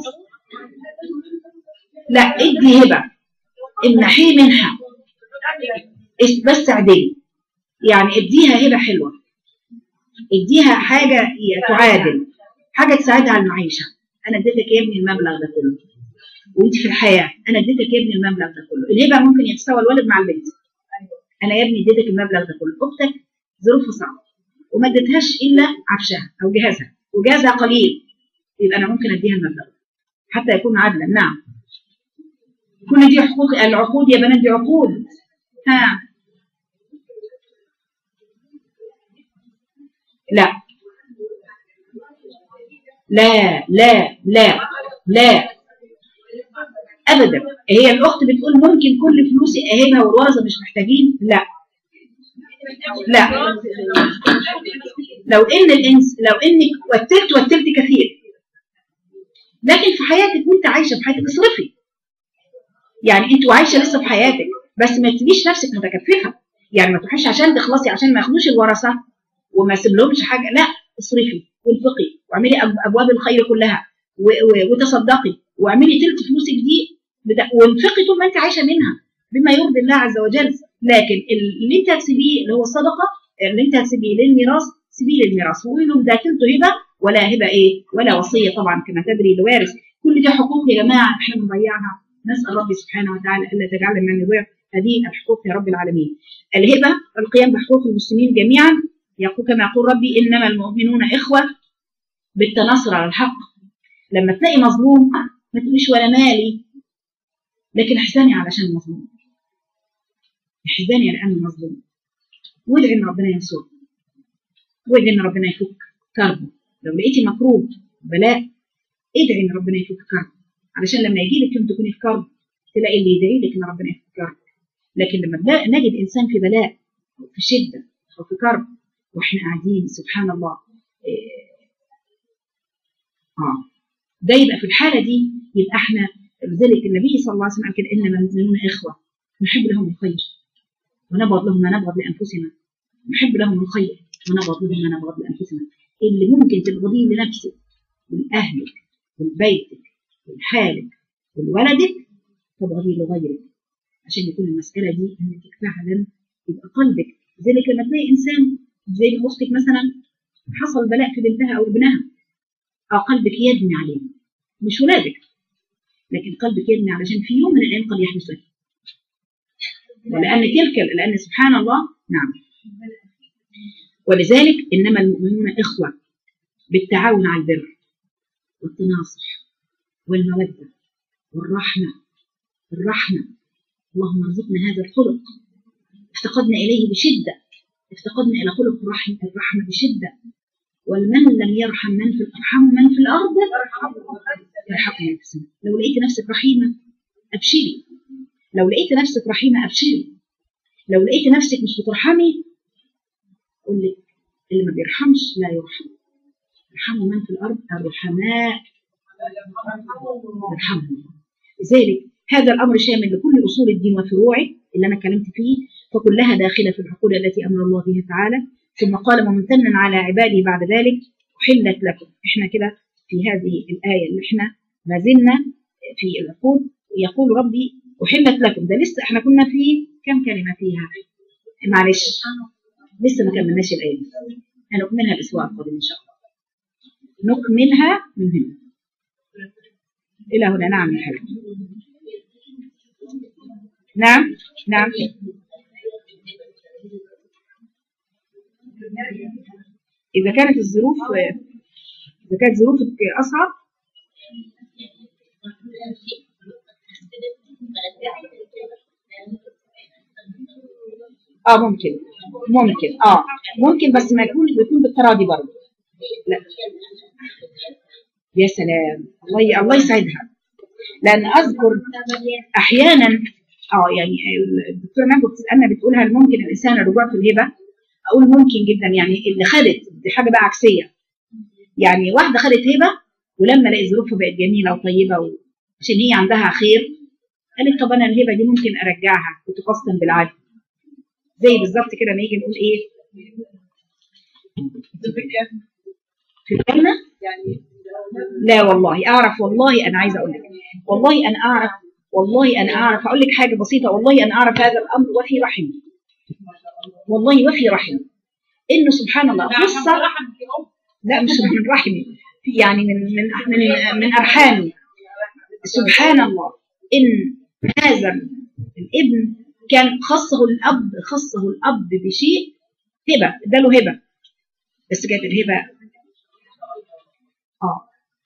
لا ادي هبه امنحيه منها اس- بس عاديه يعني اديها هبه حلوه اديها حاجه تعادل حاجه تساعدها على المعيشه انا اديتك يا ابني المبلغ ده كله وانت في الحياه انا اديتك يا ابني المبلغ ده كله الهبه ممكن يتساوى الولد مع البنت انا يا ابني اديتك المبلغ ده كله اختك ظروفها صعبه وما اديتهاش الا عفشها او جهازها وجهازها قليل يبقى انا ممكن اديها المبلغ حتى يكون عدلا نعم كل دي حقوق العقود يا بنات دي عقود ها لا لا لا لا لا ابدا هي الاخت بتقول ممكن كل فلوسي اهبها والورثه مش محتاجين لا لا لو ان الانس لو انك وترت وترت كثير لكن في حياتك وانت عايشه في حياتك اصرفي يعني انت وعايشه لسه في حياتك بس ما تسيبيش نفسك متكففه يعني ما تروحيش عشان تخلصي عشان ما ياخدوش الورثه وما يسيبلهمش حاجه لا اصرفي وانفقي واعملي أب- ابواب الخير كلها و- و- وتصدقي واعملي تلت فلوسك دي بدا- وانفقي طول ما انت عايشه منها بما يرضي الله عز وجل لكن اللي انت هتسيبيه اللي هو الصدقه اللي انت هتسيبيه للميراث سيبيه للميراث وقولي لهم ده تلته هبه ولا هبه ايه ولا وصيه طبعا كما تدري لوارث كل دي حقوق يا جماعه احنا بنضيعها نسال ربي سبحانه وتعالى الا تجعلنا من يضيع هذه الحقوق يا رب العالمين الهبه القيام بحقوق المسلمين جميعا يقول كما يقول ربي انما المؤمنون اخوه بالتناصر على الحق لما تلاقي مظلوم ما تقوليش ولا مالي لكن احزني علشان المظلوم احزني لانه مظلوم وادعي ان ربنا ينصره وادعي ان ربنا يفك كربه لو لقيتي مكروب بلاء ادعي ان ربنا يفك كربه علشان لما يجي لك يوم تكوني في كرب تلاقي اللي يدعي لك ان ربنا يفك كرب لكن لما بلا- نجد انسان في بلاء او في شده او في كرب واحنا قاعدين سبحان الله إيه، اه ده يبقى في الحاله دي يبقى احنا لذلك النبي صلى الله عليه وسلم قال كده انما المؤمنون اخوه نحب لهم الخير ونبغض لهم ما نبغض لانفسنا نحب لهم الخير ونبغض لهم ما نبغض لانفسنا اللي ممكن تبغضيه لنفسك ولاهلك ولبيتك ولحالك ولولدك تبغضيه لغيرك عشان يكون المساله دي انك فعلا يبقى قلبك لذلك لما تلاقي انسان زي ما اختك مثلا حصل بلاء في بنتها او ابنها اه قلبك يدمي عليه مش ولادك لكن قلبك يدمي علشان في يوم من الايام قد يحدث لك ولان تلك لان سبحان الله نعم ولذلك انما المؤمنون اخوه بالتعاون على البر والتناصح والموده والرحمه الرحمه اللهم ارزقنا هذا الخلق افتقدنا اليه بشده افتقدنا الى خلق الرحمه الرحمه بشده ومن لم يرحم من في ارحم من في الارض يرحمه من في السماء لو لقيت نفسك رحيمه ابشري لو لقيت نفسك رحيمه ابشري لو لقيت نفسك مش بترحمي اقول لك اللي ما بيرحمش لا يرحم يرحموا من في الارض الرحماء يرحمهم لذلك هذا الامر شامل لكل اصول الدين وفروعه اللي انا اتكلمت فيه فكلها داخله في العقود التي امر الله بها تعالى ثم قال ممتنا على عباده بعد ذلك احلت لكم احنا كده في هذه الايه اللي احنا ما زلنا في العقود يقول ربي احلت لكم ده لسه احنا كنا في كم كلمه فيها معلش لسه ما كملناش الايه دي هنكملها الاسبوع القادم ان شاء الله نكملها من هنا الى هنا نعم يا حبيبي نعم نعم إذا كانت الظروف إذا كانت ظروفك أصعب اه ممكن ممكن اه ممكن بس ما يكون بيكون بالتراضي برضه لا يا سلام الله ي- الله يسعدها لان اذكر احيانا اه يعني الدكتوره نجوى بتسالنا بتقول هل ممكن الانسان الرجوع في الهبه؟ اقول ممكن جدا يعني اللي خدت دي حاجه بقى عكسيه يعني واحده خدت هبه ولما لقيت ظروفها بقت جميله وطيبه و... عشان هي عندها خير قالت طب انا الهبه دي ممكن ارجعها وتقسم بالعدل زي بالظبط كده ما يجي نقول ايه في الجنه لا والله اعرف والله انا عايزه اقول لك والله انا اعرف والله انا اعرف اقول لك حاجه بسيطه والله انا اعرف هذا الامر وفي رحم والله وفي رحم انه سبحان الله قصه لا مش من رحمي يعني من من من, من ارحامي سبحان الله ان هذا الابن كان خصه الاب خصه الاب بشيء هبه اداله هبه بس كانت الهبه اه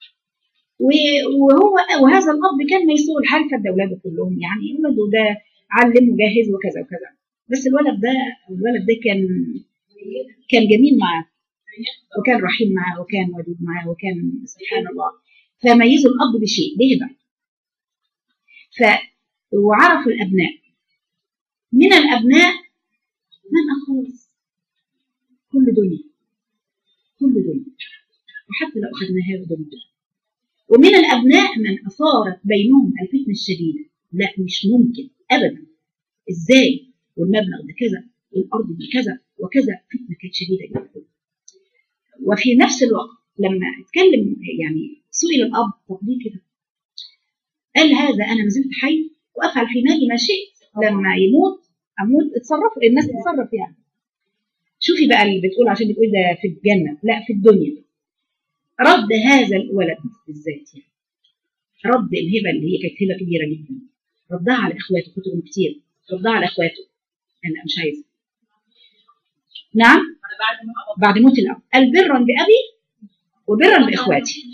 وهو وهذا الاب كان ميسور الحال فد اولاده كلهم يعني اولاده ده علم وجاهز وكذا وكذا بس الولد ده الولد ده كان كان جميل معاه وكان رحيم معاه وكان ودود معاه وكان سبحان الله فميزوا الاب بشيء بهبه ف وعرفوا الابناء من الابناء من اخلص كل دنيا كل دنيا وحتى لو اخذناها دنيا ومن الابناء من اثارت بينهم الفتنه الشديده لا مش ممكن ابدا ازاي والمبلغ ده كذا والارض دي كذا وكذا فتنه كانت شديده جدا وفي نفس الوقت لما اتكلم يعني سئل الاب طب ليه كده؟ قال هذا انا ما زلت حي وافعل في مالي ما شئت لما يموت اموت اتصرف الناس تتصرف يعني شوفي بقى اللي بتقول عشان بتقول ده في الجنه لا في الدنيا رد هذا الولد بالذات يعني رد الهبه اللي هي كانت هبه كبيره جدا ردها على اخواته كتبهم كتير ردها على اخواته انا مش عايزه نعم بعد موت الاب قال برا بابي وبرا باخواتي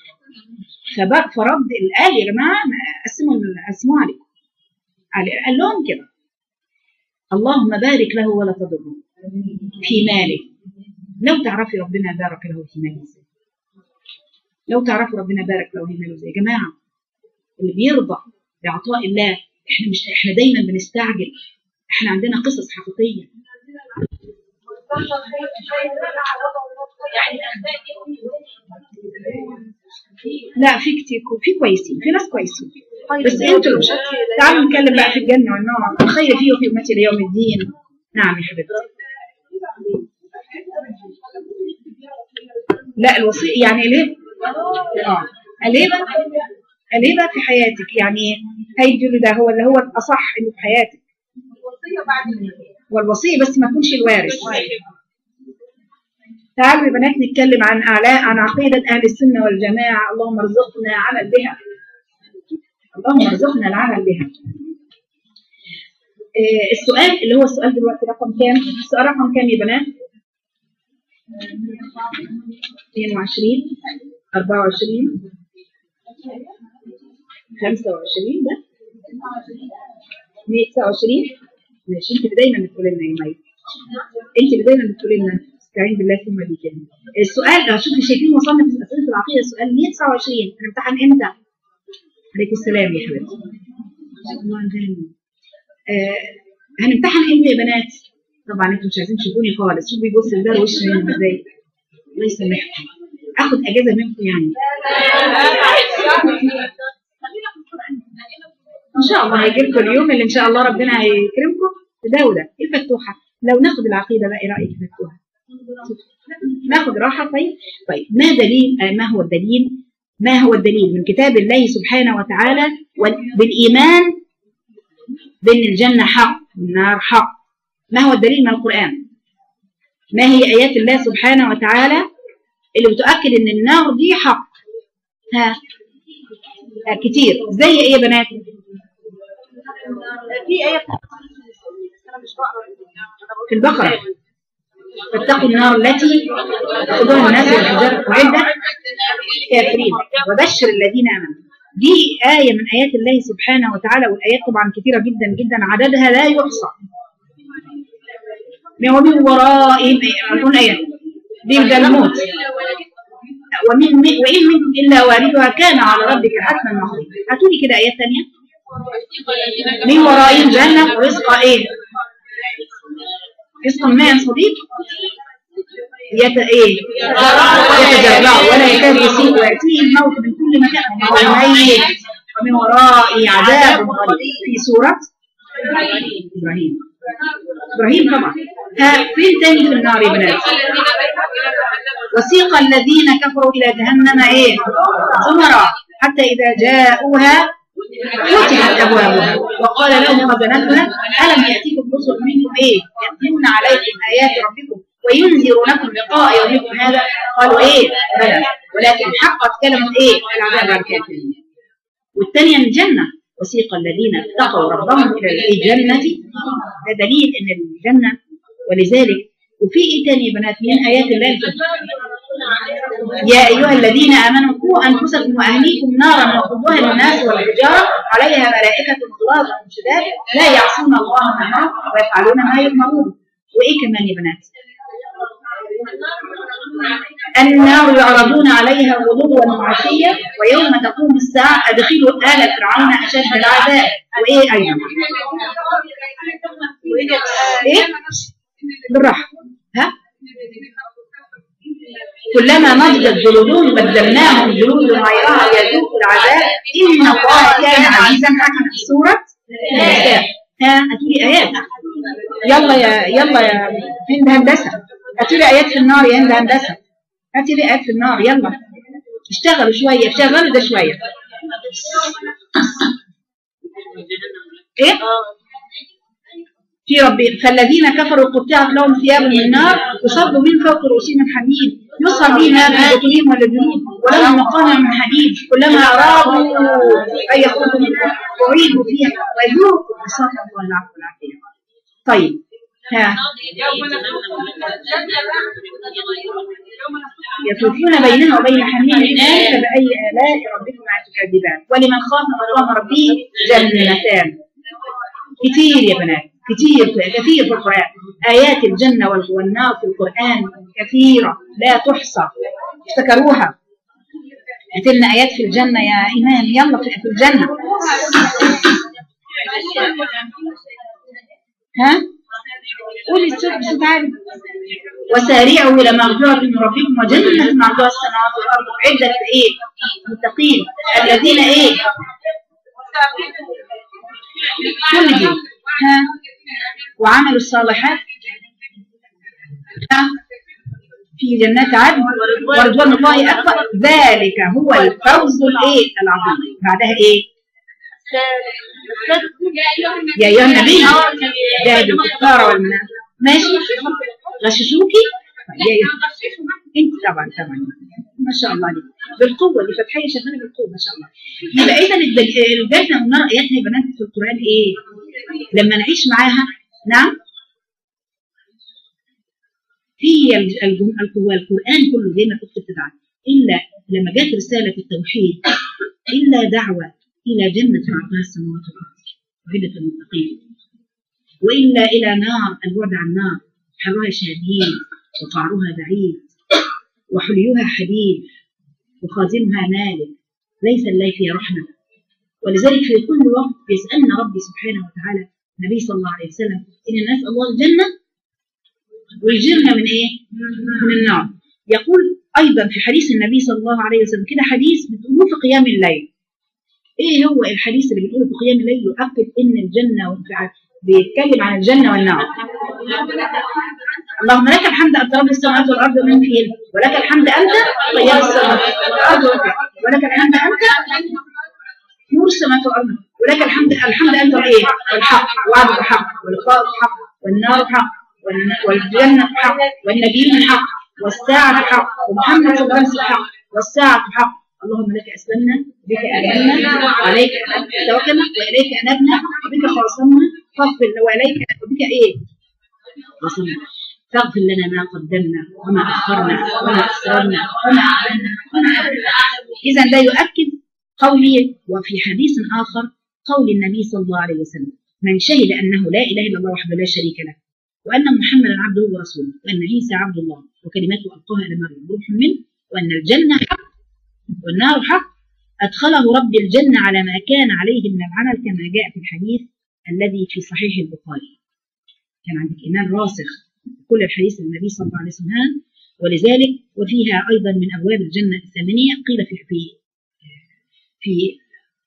فرد قال يا جماعه قسموا قسموا عليكم قال لهم كده اللهم بارك له ولا تضره في ماله لو تعرفي ربنا بارك له في ماله ازاي لو تعرفوا ربنا بارك له في ماله ازاي يا جماعه اللي بيرضى بعطاء الله احنا مش احنا دايما بنستعجل احنا عندنا قصص حقيقيه لا في كتير في كويسين في ناس كويسين بس انتوا تعالوا نتكلم بقى في الجنه والنار الخير فيه وفي امتي ليوم الدين نعم يا حبيبتي لا الوصية يعني ليه اه ليه بقى ليه بقى في حياتك يعني هيدي ده هو اللي هو الاصح اللي في حياتك والوصية بس ما تكونش الوارث تعالوا يا بنات نتكلم عن اعلاء عن عقيدة اهل السنة والجماعة اللهم ارزقنا عمل بها اللهم ارزقنا العمل بها إيه السؤال اللي هو السؤال دلوقتي رقم كام؟ السؤال رقم كام يا بنات؟ 22 24 25 ده 129 ماشي انت اللي دايما بتقولي لنا يا مي انت اللي دايما بتقولي لنا استعين بالله ثم بك السؤال لو شوفي شايفين وصلنا في اسئله العقيده السؤال 129 هنمتحن امتى؟ عليكم السلام يا حبيبتي آه هنمتحن امتى يا بنات؟ طبعا انتوا مش عايزين تشوفوني خالص شوفوا بيبص ده وش منهم ازاي الله يسامحكم اخد اجازه منكم يعني ان شاء الله هيجي لكم اليوم اللي ان شاء الله ربنا هيكرمكم ده وده الفتوحه لو ناخد العقيده بقى ايه رايك في الفتوحه ناخد راحه طيب طيب ما دليل ما هو الدليل ما هو الدليل من كتاب الله سبحانه وتعالى بالايمان بان الجنه حق والنار حق ما هو الدليل من القرآن ما هي آيات الله سبحانه وتعالى اللي بتؤكد ان النار دي حق ها, ها كتير زي ايه يا بنات في آية في البقرة فاتقوا النار التي تقودها الناس والحجارة وعدة كافرين وبشر الذين آمنوا دي آية من آيات الله سبحانه وتعالى والآيات طبعا كثيرة جدا جدا عددها لا يحصى ومن ورائهم نقول ايه دي ده الموت ومن وان منكم الا واردها كان على ربك حتما مقضيا هاتوا لي كده ايات ثانيه من ورائهم جهنم ورزق ايه رزق ما صديق يت ايه يتجرع ولا يكاد يسيء وياتيه الموت من كل مكان وهو ميت ومن ورائه عذاب غليظ في سورة إبراهيم إبراهيم طبعا ها فين تاني في النار يا بنات وسيق الذين كفروا إلى جهنم إيه زمرا حتى إذا جاءوها فتحت أبوابها وقال لهم خزنتها ألم يأتيكم رسل منكم إيه يتلون عليكم آيات ربكم وينذرونكم لقاء يومكم هذا قالوا إيه بلى ولكن حقت كلمة إيه العذاب على الكافرين والثانية من الجنة وسيق الذين اتقوا ربهم إلى الجنة ده دليل إن الجنة ولذلك وفي إيه تاني يا بنات من آيات الله يا أيها الذين آمنوا قوا أنفسكم وأهليكم نارا وقودها الناس والحجارة عليها ملائكة غلاظ شداد لا يعصون الله ما أمرهم ويفعلون ما يؤمرون وإيه كمان يا بنات النار يعرضون عليها غدوا وعشيا ويوم تقوم الساعة أدخلوا آل فرعون أشد العذاب وإيه أيضا إيه بالراحة ها كلما نضجت جلودهم بدلناهم جلود غيرها ليذوقوا العذاب إن الله كان عزيزا حكيما سورة النساء ها هاتولي آيات يلا يا يلا يا هند هندسة هاتولي آيات في النار يا هند هندسة هاتي لي آيات في النار يلا اشتغلوا شوية اشتغلوا ده شوية ايه في ربي فالذين كفروا قطعت لهم ثياب من نار يصب من فوق رؤوسهم الحديد يصهر به ما في بطونهم والجنود ولهم مقامع من حديد كلما ارادوا ان يخرجوا منها اعيدوا فيها ويذوقوا بساطه والعفو والعافيه طيب ها يطوفون بينها وبين حميم الآن فبأي آلاء ربكما تكذبان ولمن خاف مقام ربه جنتان كتير يا بنات كتير كثير في القرآن آيات الجنة والنار في القرآن كثيرة لا تحصى افتكروها هاتلنا آيات في الجنة يا إيمان يلا في في الجنة ها قولي الصوت بصوت عالي وسارعوا إلى مغفرة من ربكم وجنة عرضها السماوات والأرض عدة إيه المتقين الذين إيه كل دي ها وعملوا الصالحات ها في جنات عدن ورضوان الله أكبر ذلك هو الفوز الإيه العظيم بعدها إيه يا أيها النبي جاهدوا الكفار والمنافقين ماشي غششوكي يا أيها انت طبعا طبعا ما شاء الله عليك بالقوه اللي فتحيه شغاله بالقوه ما شاء الله يبقى اذا الجنه والنار اياتها يا بنات في القران ايه لما نعيش معاها نعم هي القران كله زي ما كنت بتدعى الا لما جت رساله التوحيد الا دعوه الى جنه عرضها السماوات والارض وعده المتقين والا الى نار البعد عن النار حرها شديد وقعرها بعيد وحليها حديد وخازنها مالك ليس الليل فيها رحمة ولذلك في كل وقت يسألنا ربي سبحانه وتعالى النبي صلى الله عليه وسلم إن نسأل الله الجنة ويجرنا من إيه؟ من النار يقول أيضا في حديث النبي صلى الله عليه وسلم كده حديث بتقولوه في قيام الليل إيه هو الحديث اللي بتقوله في قيام الليل يؤكد إن الجنة بيتكلم عن الجنة والنار اللهم لك الحمد أنت رب السماوات والأرض ومن فيهن ولك الحمد أنت طيار السماوات والأرض ولك الحمد أنت نور السماوات والأرض ولك الحمد الحمد أنت إيه الحق وعدك حق ولقاء حق والنار حق والجنة حق والنبيين حق والساعة حق ومحمد صلى الله عليه وسلم حق والساعة حق اللهم لك أسلمنا بك آمنا عليك توكلنا وإليك أنبنا وبك خاصمنا فاغفر وإليك وبك إيه وصلنا فاغفر لنا ما قدمنا وما أخرنا وما أسررنا وما أعلنا وما أعلنا إذا ده يؤكد قولي وفي حديث آخر قول النبي صلى الله عليه وسلم من شهد أنه لا إله إلا الله وحده لا شريك له وأن محمدا عبده ورسوله وأن عيسى عبد الله وكلماته ألقاها إلى مريم روح منه وأن الجنة حق والنار حق أدخله رب الجنة على ما كان عليه من العمل كما جاء في الحديث الذي في صحيح البخاري كان عندك إيمان راسخ كل الحديث النبي صلى الله عليه وسلم ولذلك وفيها أيضا من أبواب الجنة الثمانية قيل في في في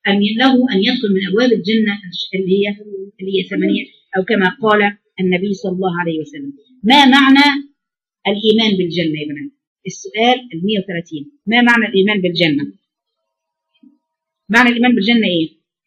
أن له أن يدخل من أبواب الجنة اللي هي اللي هي ثمانية أو كما قال النبي صلى الله عليه وسلم ما معنى الإيمان بالجنة يا بنات السؤال ال 130 ما معنى الإيمان بالجنة معنى الإيمان بالجنة إيه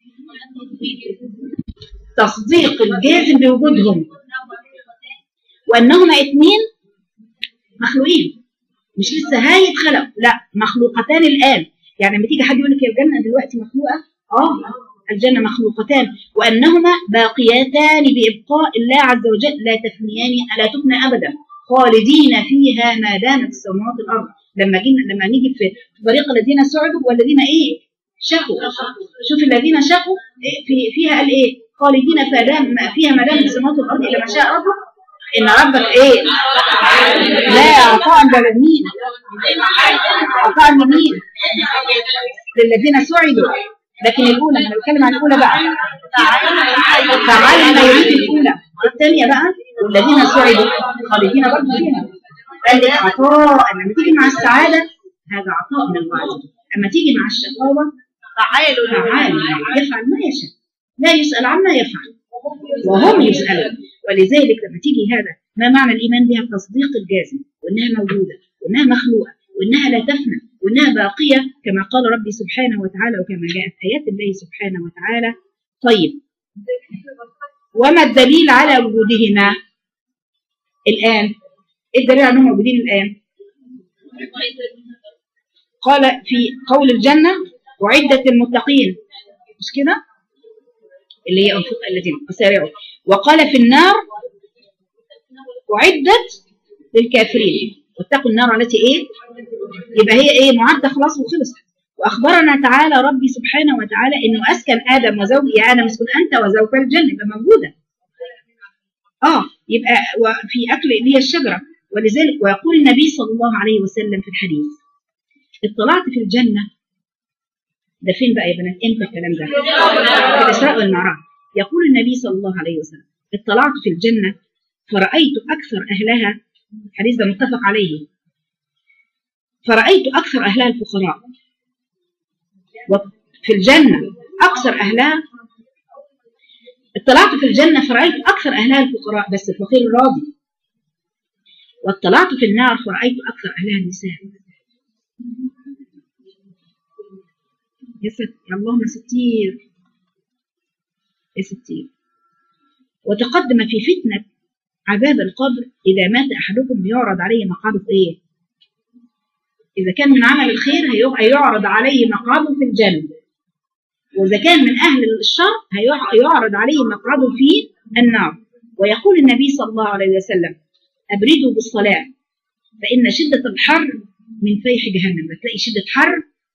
تصديق الجازم بوجودهم وأنهما اثنين مخلوقين مش لسه هيتخلقوا لا مخلوقتان الآن يعني لما تيجي حد يقول لك يا الجنة دلوقتي مخلوقة اه الجنة مخلوقتان وأنهما باقيتان بإبقاء الله عز وجل لا تفنيان لا تفنى أبدا خالدين فيها ما دامت السماوات والأرض لما جينا لما نيجي في في طريق الذين سعدوا والذين إيه شقوا شوف الذين شقوا إيه في فيها قال إيه خالدين فدام فيها ما دامت السماوات والأرض إلا ما شاء ربك إن ربك إيه لا عطاء ده لمين عطاء لمين للذين سعدوا لكن الأولى أنا بتكلم عن الأولى بقى فعل ما يريد الأولى الثانية بقى والذين سعدوا خالدين برضه فيها قال لك عطاء لما تيجي مع السعادة هذا عطاء من الله عز وجل أما تيجي مع الشقاوة
فعال
فعال يفعل ما يشاء لا يسأل عما يفعل وهم يسألون ولذلك لما تيجي هذا ما معنى الإيمان بها التصديق الجازم وإنها موجودة وإنها مخلوقة وإنها لا تفنى وإنها باقية كما قال ربي سبحانه وتعالى وكما جاءت آيات الله سبحانه وتعالى طيب وما الدليل على وجودهما الآن إيه الدليل على أنهم موجودين الآن قال في قول الجنة أعدت للمتقين مش كده اللي هي أنفق الذين وسارعوا وقال في النار أعدت للكافرين واتقوا النار التي ايه يبقى هي ايه معدة خلاص وخلصت واخبرنا تعالى ربي سبحانه وتعالى انه اسكن ادم وزوجه يا ادم اسكن انت وزوجك الجنه يبقى موجوده اه يبقى وفي اكل اللي هي الشجره ولذلك ويقول النبي صلى الله عليه وسلم في الحديث اطلعت في الجنه ده فين بقى يا بنات امتى الكلام ده في الاسراء والمعراج يقول النبي صلى الله عليه وسلم اطلعت في الجنه فرأيت أكثر أهلها الحديث ده متفق عليه فرأيت أكثر أهلها الفقراء وفي الجنة أكثر أهلها اطلعت في الجنة فرأيت أكثر أهلها الفقراء بس الفقير الراضي واطلعت في النار فرأيت أكثر أهلها النساء يا ست يا اللهم ستير يا ستير وتقدم في فتنة عذاب القبر إذا مات أحدكم يعرض عليه مقعده في إيه؟ إذا كان من عمل الخير هيع- هيعرض عليه مقعده في الجنة وإذا كان من أهل الشر هيع- هيعرض عليه مقعده في النار ويقول النبي صلى الله عليه وسلم أبردوا بالصلاة فإن شدة الحر من فيح جهنم بتلاقي شدة حر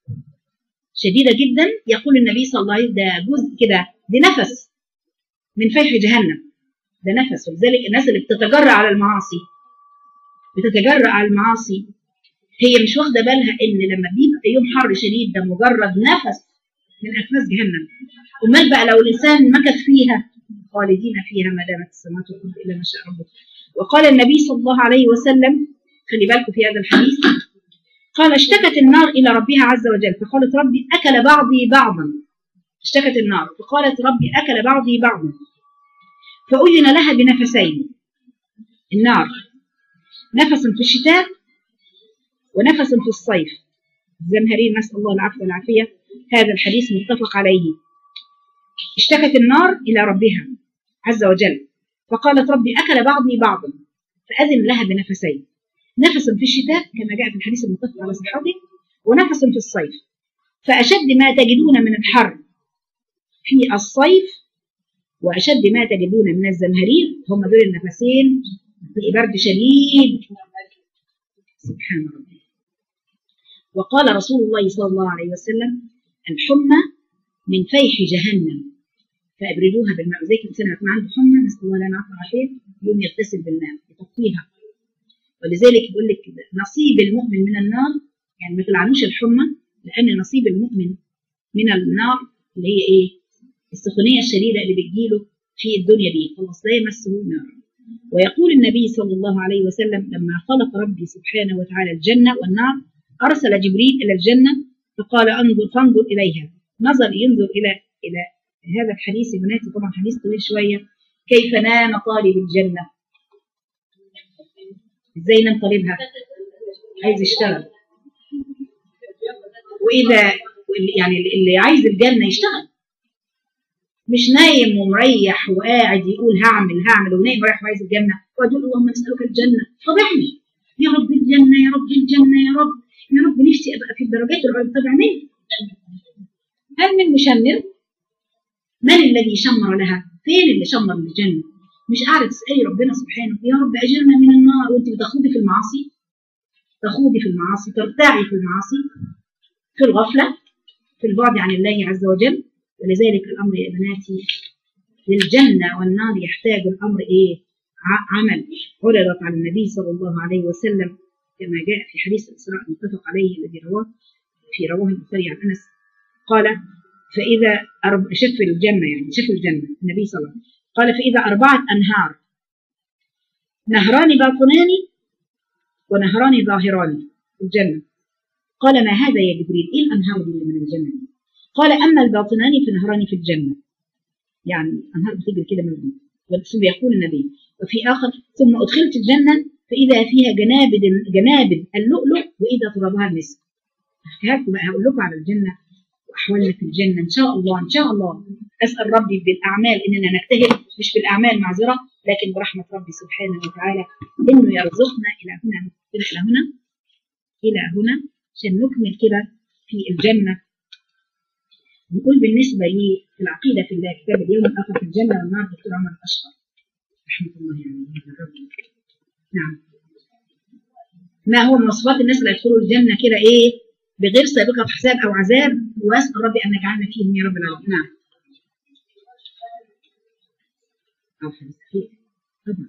شديدة جدا يقول النبي صلى الله عليه وسلم ده جزء كده دي نفس من فيح جهنم ده نفس ولذلك الناس اللي بتتجرأ على المعاصي بتتجرأ على المعاصي هي مش واخده بالها ان لما بيبقى يوم حر شديد ده مجرد نفس من انفاس جهنم امال بقى لو الانسان مكث فيها خالدين فيها ما دامت السماوات والارض الا ما شاء ربك وقال النبي صلى الله عليه وسلم خلي بالكم في هذا الحديث قال اشتكت النار الى ربها عز وجل فقالت ربي اكل بعضي بعضا اشتكت النار فقالت ربي اكل بعضي بعضا فأذن لها بنفسين النار نفس في الشتاء ونفس في الصيف الزمهرير نسأل الله العفو والعافية هذا الحديث متفق عليه اشتكت النار إلى ربها عز وجل فقالت ربي أكل بعضي بعضا فأذن لها بنفسين نفس في الشتاء كما جاء في الحديث المتفق على صحته ونفس في الصيف فأشد ما تجدون من الحر في الصيف وأشد ما تجدون من الزمهرير هم دول النفسين في برد شديد سبحان ربي وقال رسول الله صلى الله عليه وسلم الحمى من فيح جهنم فابردوها بالماء زي الانسان يكون عنده حمى نسال الله لنا عفو العافيه يوم يغتسل بالماء يطفيها ولذلك يقول لك نصيب المؤمن من النار يعني ما تلعنوش الحمى لان نصيب المؤمن من النار اللي هي ايه؟ السخونيه الشديده اللي بتجيله في الدنيا دي خلاص لا يمسه نار ويقول النبي صلى الله عليه وسلم لما خلق ربي سبحانه وتعالى الجنه والنار ارسل جبريل الى الجنه فقال انظر فانظر اليها نظر ينظر الى الى هذا الحديث يا بناتي طبعا حديث طويل شويه كيف نام طالب الجنه ازاي نام طالبها عايز يشتغل واذا يعني اللي عايز الجنه يشتغل مش نايم ومريح وقاعد يقول هعمل هعمل ونايم ورايح وعايز الجنه وقاعد يقول اللهم نسالك الجنه طب اعمل يا رب الجنه يا رب الجنه يا رب يا رب نفسي ابقى في الدرجات العليا طب اعمل هل من مشمر؟ من الذي شمر لها؟ فين اللي شمر الجنه؟ مش قاعده تسالي ربنا سبحانه يا رب اجرنا من النار وانت بتخوضي في المعاصي تخوضي في المعاصي ترتعي في المعاصي في الغفله في البعد عن الله عز وجل ولذلك الامر يا بناتي للجنه والنار يحتاج الامر ايه؟ عمل عرضت على النبي صلى الله عليه وسلم كما جاء في حديث الاسراء المتفق عليه الذي رواه في رواه البخاري عن انس قال فاذا أرب... شف الجنه يعني شف الجنه النبي صلى الله عليه وسلم قال فاذا اربعه انهار نهران باطنان ونهران ظاهران في الجنه قال ما هذا يا جبريل ايه الانهار دي من الجنه دي قال اما الباطنان فنهران في الجنه يعني انهار بتجري كده من ثم يقول النبي وفي اخر ثم ادخلت الجنه فاذا فيها جنابد جنابد اللؤلؤ واذا ترابها المسك احكي بقى هقول لكم على الجنه واحوالنا في الجنه ان شاء الله ان شاء الله اسال ربي بالاعمال اننا نجتهد مش بالاعمال معذره لكن برحمه ربي سبحانه وتعالى انه يرزقنا الى هنا الى هنا الى هنا عشان نكمل كده في الجنه نقول بالنسبه لي في العقيده في الله كتاب اليوم الاخر في الجنه والنار دكتور عمر الاشقر رحمه الله عليه هذا الرجل نعم ما هو مواصفات الناس اللي يدخلوا الجنه كده ايه بغير سابقه حساب او عذاب واسال ربي ان يجعلنا فيهم يا رب العالمين نعم طبعا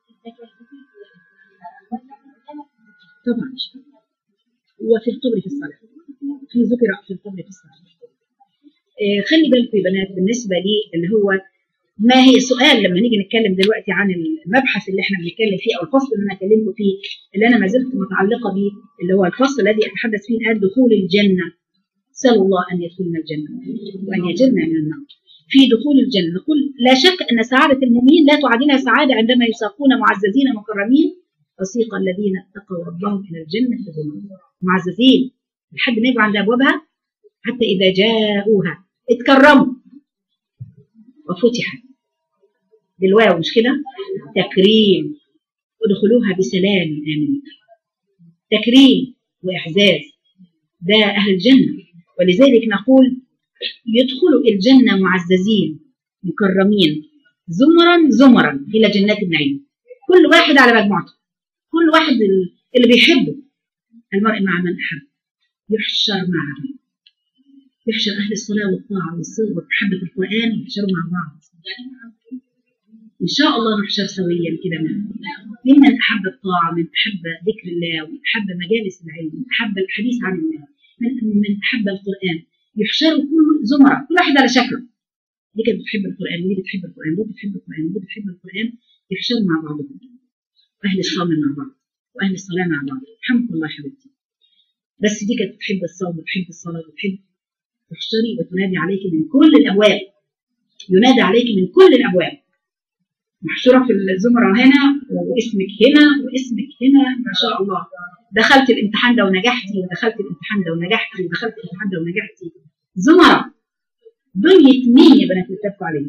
طبعا وفي القبر في الصلاه في ذكر في القبر في الصلاه آه خلي بالكم يا بنات بالنسبه لي اللي هو ما هي سؤال لما نيجي نتكلم دلوقتي عن المبحث اللي احنا بنتكلم فيه او الفصل اللي انا كلمته فيه اللي انا ما زلت متعلقه به اللي هو الفصل الذي اتحدث فيه الان دخول الجنه سال الله ان يدخلنا الجنه وان يجرنا من النار في دخول الجنه نقول لا شك ان سعاده المؤمنين لا تعادلها سعاده عندما يساقون معززين مكرمين وسيق الذين اتقوا ربهم الى الجنه زمرا معززين لحد ما يجوا عند ابوابها حتى اذا جاءوها اتكرموا وفتحت بالواو مش كده تكريم ادخلوها بسلام امين تكريم واعزاز ده اهل الجنه ولذلك نقول يدخلوا الجنه معززين مكرمين زمرا زمرا الى جنات النعيم كل واحد على مجموعته كل واحد اللي بيحبه المرء مع من احب يحشر معه يحشر اهل الصلاه والطاعه والصدق ومحبه القران يحشروا مع بعض إن شاء الله نحشر سويا كده ممن أحب الطاعة من أحب ذكر الله ومن أحب مجالس العلم من أحب الحديث عن الله من, من أحب القرآن يحشروا كل زمرة كل واحد على شكله دي كانت بتحب القرآن ودي بتحب القرآن ودي بتحب القرآن ودي بتحب القرآن يحشروا مع بعضهم أهل الصوم مع بعض وأهل الصلاة مع بعض الحمد لله حبيبتي بس دي كانت بتحب الصوم وتحب الصلاة وتحب تحشري وتنادي عليك من كل الأبواب ينادى عليك من كل الأبواب محشوره في الزمره هنا واسمك هنا واسمك هنا ما شاء الله دخلت الامتحان ده ونجحتي ودخلت الامتحان ده ونجحتي ودخلت الامتحان ده ونجحتي زمره دنيا مين يا بنات اللي بتبكوا عليها؟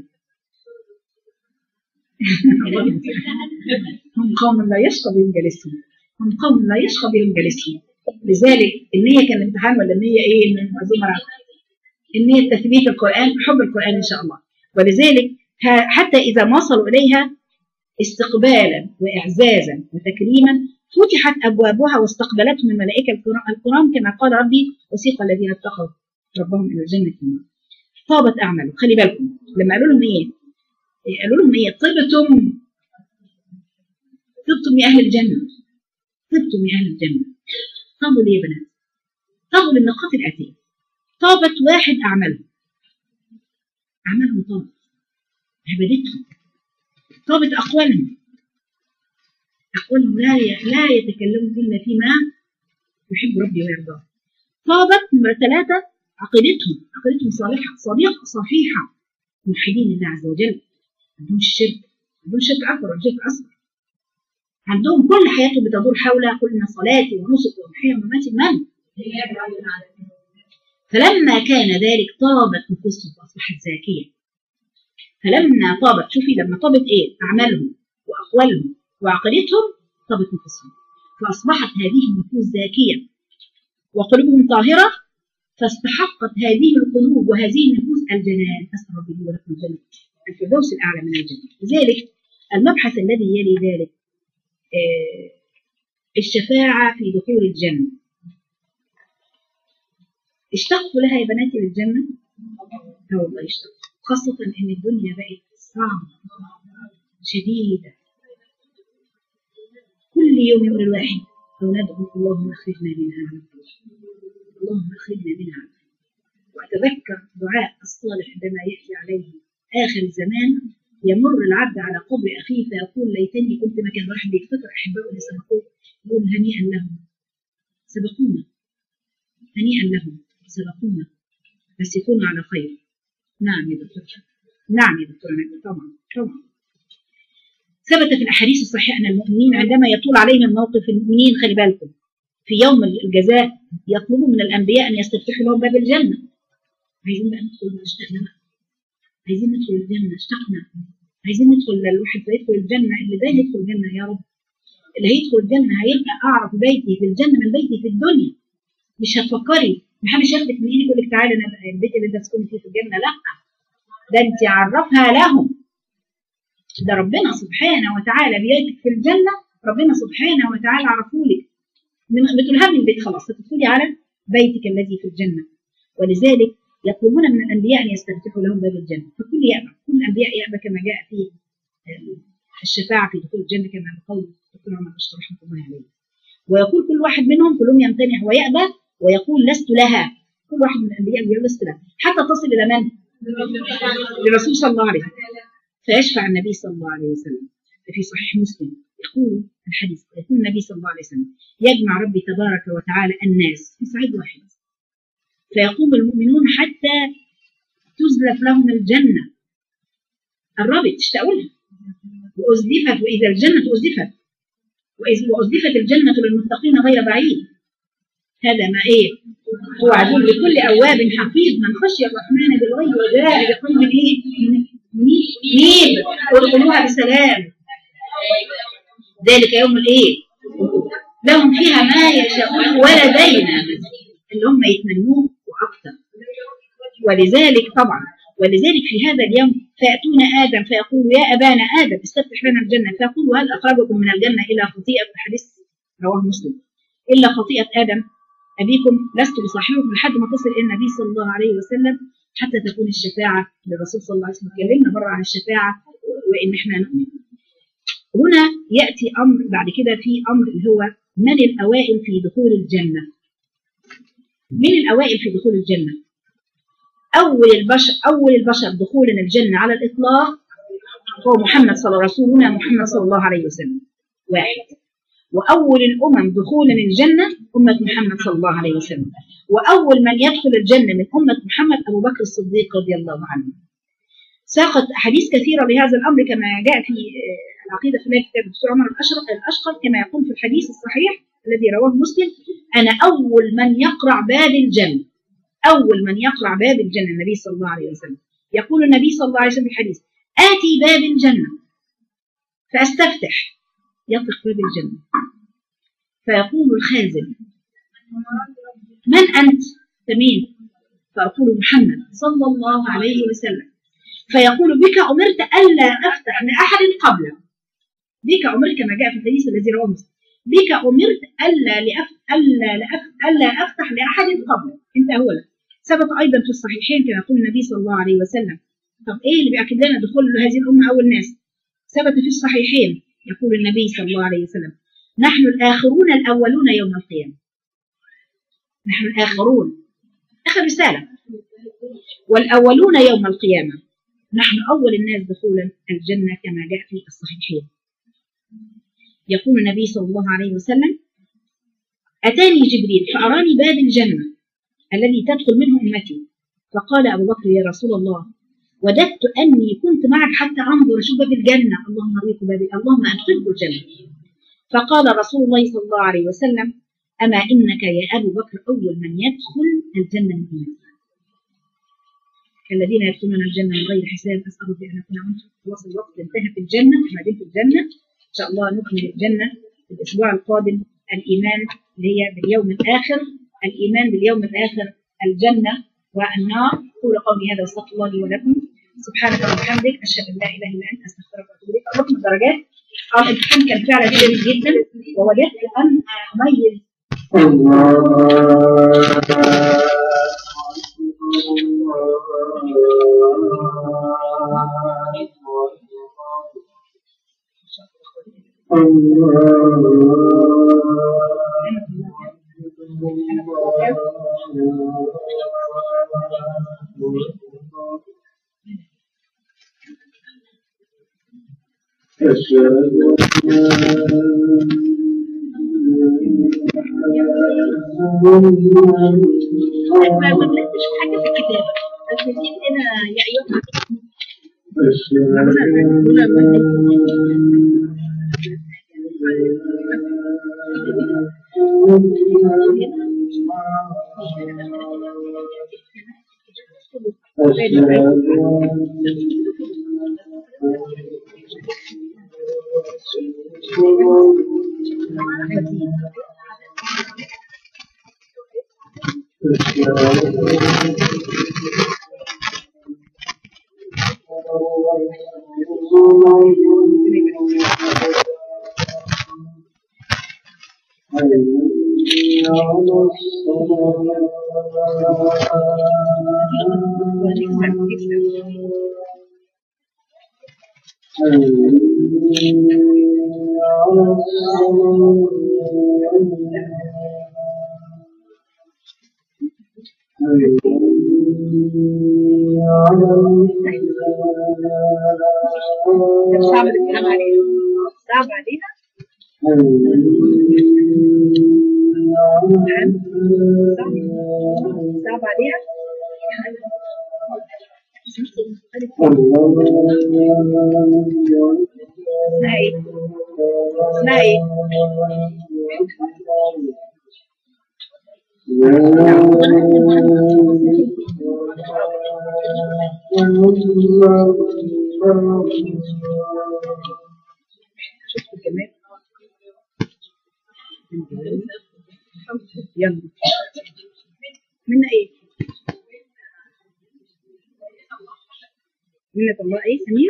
هم قوم لا يشقى بهم جالسهم هم قوم لا يشقى بهم جالسهم لذلك النية كان الامتحان ولا النية ايه من زمرة النية تثبيت القرآن حب القرآن ان شاء الله ولذلك حتى إذا ما وصلوا إليها استقبالا وإعزازا وتكريما فتحت أبوابها واستقبلتهم الملائكة الكرام كما قال ربي وسيق الذين اتقوا ربهم إلى الجنة النار طابت أعمالهم خلي بالكم لما قالوا لهم إيه قالوا لهم إيه طبتم طبتم يا أهل الجنة طبتم يا أهل الجنة طابوا ليه يا بنات طابوا للنقاط الآتية طابت واحد أعمالهم أعمالهم طابت عبادتهم طابت أقوالهم أقوالهم لا لا يتكلمون إلا فيما يحب ربي ويرضاه طابت نمرة ثلاثة عقيدتهم عقيدتهم صالحة صديقة صحيحة موحدين لله عز وجل ما عندهمش شرك ما عندهمش شرك أكبر ولا شرك أصغر عندهم كل حياتهم بتدور حول قلنا صلاتي ونسكي ومحيي ومماتي من؟ فلما كان ذلك طابت نفوسهم واصبحت زاكيه فلما طابت شوفي لما طابت ايه اعمالهم واقوالهم وعقيدتهم طابت نفوسهم فاصبحت هذه النفوس زاكيه وقلوبهم طاهره فاستحقت هذه القلوب وهذه النفوس الجنان اسال ربي لي ولكم الجنه الفردوس الاعلى من الجنه لذلك المبحث الذي يلي ذلك آه الشفاعه في دخول الجنه اشتقوا لها يا بناتي للجنة؟ لا والله اشتقوا خاصة إن الدنيا بقت صعبة شديدة كل يوم يقول الواحد أو ندعو اللهم أخرجنا منها على خير اللهم أخرجنا منها على خير وأتذكر دعاء الصالح عندما يأتي عليه آخر الزمان يمر العبد على قبر أخيه فيقول ليتني كنت مكان واحد بيفتكر أحبائه اللي سبقوه يقول هنيئا لهم سبقونا هنيئا لهم سبقونا بس يكونوا على خير نعم يا دكتور نعم يا دكتور نجم طبعا طبعا ثبت في الاحاديث الصحيحه ان المؤمنين عندما يطول عليهم الموقف المؤمنين خلي بالكم في يوم الجزاء يطلبوا من الانبياء ان يستفتحوا لهم باب الجنه عايزين بقى ندخل اشتقنا بقى عايزين ندخل الجنه اشتقنا عايزين ندخل الواحد فيدخل الجنه اللي ده يدخل الجنه يا رب اللي هيدخل الجنه هيبقى اعرف بيتي في الجنه من بيتي في الدنيا مش هتفكري محدش ياخدك من ايدك يقول لك تعالى انا البيت اللي انت تسكني فيه في الجنه لا ده انت عرفها لهم ده ربنا سبحانه وتعالى بيتك في الجنه ربنا سبحانه وتعالى عرفولك بتقول من البيت خلاص هتدخلي على بيتك الذي في الجنه ولذلك يطلبون من الانبياء ان يستفتحوا لهم باب الجنه فكل يأبى كل الانبياء يأبى كما جاء في الشفاعه في دخول الجنه كما بقول الدكتور عمر بشر رحمه الله عليه ويقول كل واحد منهم كلهم يمتنع ويأبى ويقول لست لها كل واحد من الانبياء بيقول لست لها حتى تصل الى من؟ للرسول صلى الله عليه وسلم فيشفع النبي صلى الله عليه وسلم في صحيح مسلم يقول الحديث يقول النبي صلى الله عليه وسلم يجمع ربي تبارك وتعالى الناس في صعيد واحد فيقوم المؤمنون حتى تزلف لهم الجنه قربت اشتاقوا لها وازلفت واذا الجنه ازلفت وازلفت الجنه للمتقين غير بعيد هذا ما ايه هو عدو لكل اواب حفيظ من خشي الرحمن بالغيب وجاء بقلب ايه نيب ادخلوها بسلام ذلك يوم الايه لهم فيها ما يشاءون ولدينا اللي هم يتمنوه واكثر ولذلك طبعا ولذلك في هذا اليوم فيأتون آدم فيقول يا أبانا آدم استفتح لنا الجنة فيقول هل أخرجكم من الجنة إلى خطيئة الحديث رواه مسلم إلا خطيئة آدم أبيكم لست بصاحبكم لحد ما تصل إلى النبي صلى الله عليه وسلم حتى تكون الشفاعة للرسول صلى الله عليه وسلم اتكلمنا مرة عن الشفاعة وإن إحنا نؤمن هنا يأتي أمر بعد كده في أمر اللي هو من الأوائل في دخول الجنة من الأوائل في دخول الجنة أول البشر أول البشر دخولا الجنة على الإطلاق هو محمد صلى الله رسولنا محمد صلى الله عليه وسلم واحد وأول الأمم دخولا الجنة أمة محمد صلى الله عليه وسلم وأول من يدخل الجنة من أمة محمد أبو بكر الصديق رضي الله عنه ساقت أحاديث كثيرة بهذا الأمر كما جاء في العقيدة في كتاب الدكتور عمر الأشقر كما يقول في الحديث الصحيح الذي رواه مسلم أنا أول من يقرع باب الجنة أول من يقرع باب الجنة النبي صلى الله عليه وسلم يقول النبي صلى الله عليه وسلم في الحديث آتي باب الجنة فأستفتح يطرق باب الجنة فيقول الخازن من أنت؟ فمين؟ فأقول محمد صلى الله عليه وسلم فيقول بك أمرت ألا أفتح لأحد قبله بك أمرت كما جاء في الحديث الذي رواه مسلم بك أمرت ألا لأف... ألا لأف... ألا أفتح لأحد قبله أنت هو لك ثبت أيضا في الصحيحين كما يقول النبي صلى الله عليه وسلم طب إيه اللي بيأكد لنا دخول هذه الأمة أول ناس ثبت في الصحيحين يقول النبي صلى الله عليه وسلم نحن الآخرون الأولون يوم القيامة نحن الآخرون آخر رسالة والأولون يوم القيامة نحن أول الناس دخولا الجنة كما جاء في الصحيحين يقول النبي صلى الله عليه وسلم أتاني جبريل فأراني باب الجنة الذي تدخل منه أمتي فقال أبو بكر يا رسول الله وددت أني كنت معك حتى أنظر أشوف باب الجنة اللهم أريك باب اللهم أدخلك الجنة فقال رسول الله صلى الله عليه وسلم أما إنك يا أبو بكر أول من يدخل الجنة من أمتي الذين يدخلون الجنة من غير حساب أسأل ربي أن أكون عنهم خلاص الوقت انتهى في الجنة بعدين في الجنة إن شاء الله نكمل الجنة في الأسبوع القادم الإيمان اللي هي باليوم الآخر الإيمان باليوم الآخر الجنة والنار قول قولي هذا واستغفر الله لي ولكم سبحانك وبحمدك أشهد أن لا إله إلا أنت أستغفرك وأتوب إليك رقم الدرجات اه الامتحان كان فعلا جميل جدا ووجدت أن أميز ما غلطتش في حاجة في الكتابة بس نسيت هنا يا أيها صعب الكلام عليها صعب عليها صعب عليها اسمها ايه؟ اسمها ايه؟ شفت كمان يلا منا ايه؟ منة الله ايه سمير؟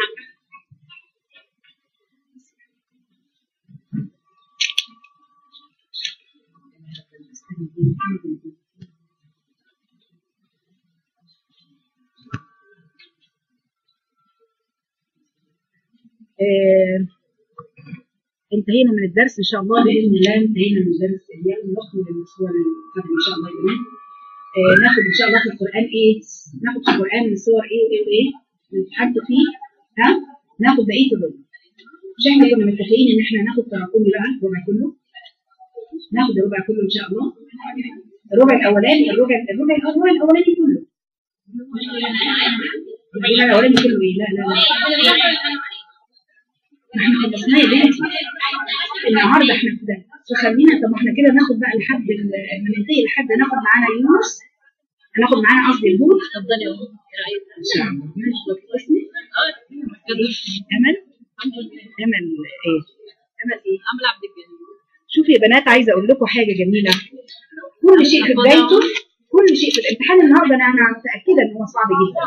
آه، انتهينا من الدرس ان شاء الله باذن الله انتهينا من الدرس اليوم نكمل الاسبوع القادم ان شاء الله باذن آه ناخد ان شاء الله في القران ايه ناخد في القران من سور ايه وايه وايه نتحدى فيه ها ناخد بقيه الربع مش احنا كنا متفقين ان احنا ناخد تراكمي بقى الربع كله ناخد الربع كله ان شاء الله الربع الاولاني الربع الربع الربع الاولاني كله الربع الاولاني كله ايه لا لا لا احنا خلصناه يا بنتي النهارده احنا كده فخلينا طب احنا كده ناخد بقى لحد ال- لما ننتهي لحد ناخد معانا يونس هناخد معانا قصدي الهود
اتفضلي يا أم.
ان شاء الله ماشي اسمي امل امل ايه امل ايه
عامله عبد الجليل
شوفي يا بنات عايزه اقول لكم حاجه جميله كل شيء في بدايته كل شيء في الامتحان النهارده انا انا متاكده ان هو صعب جدا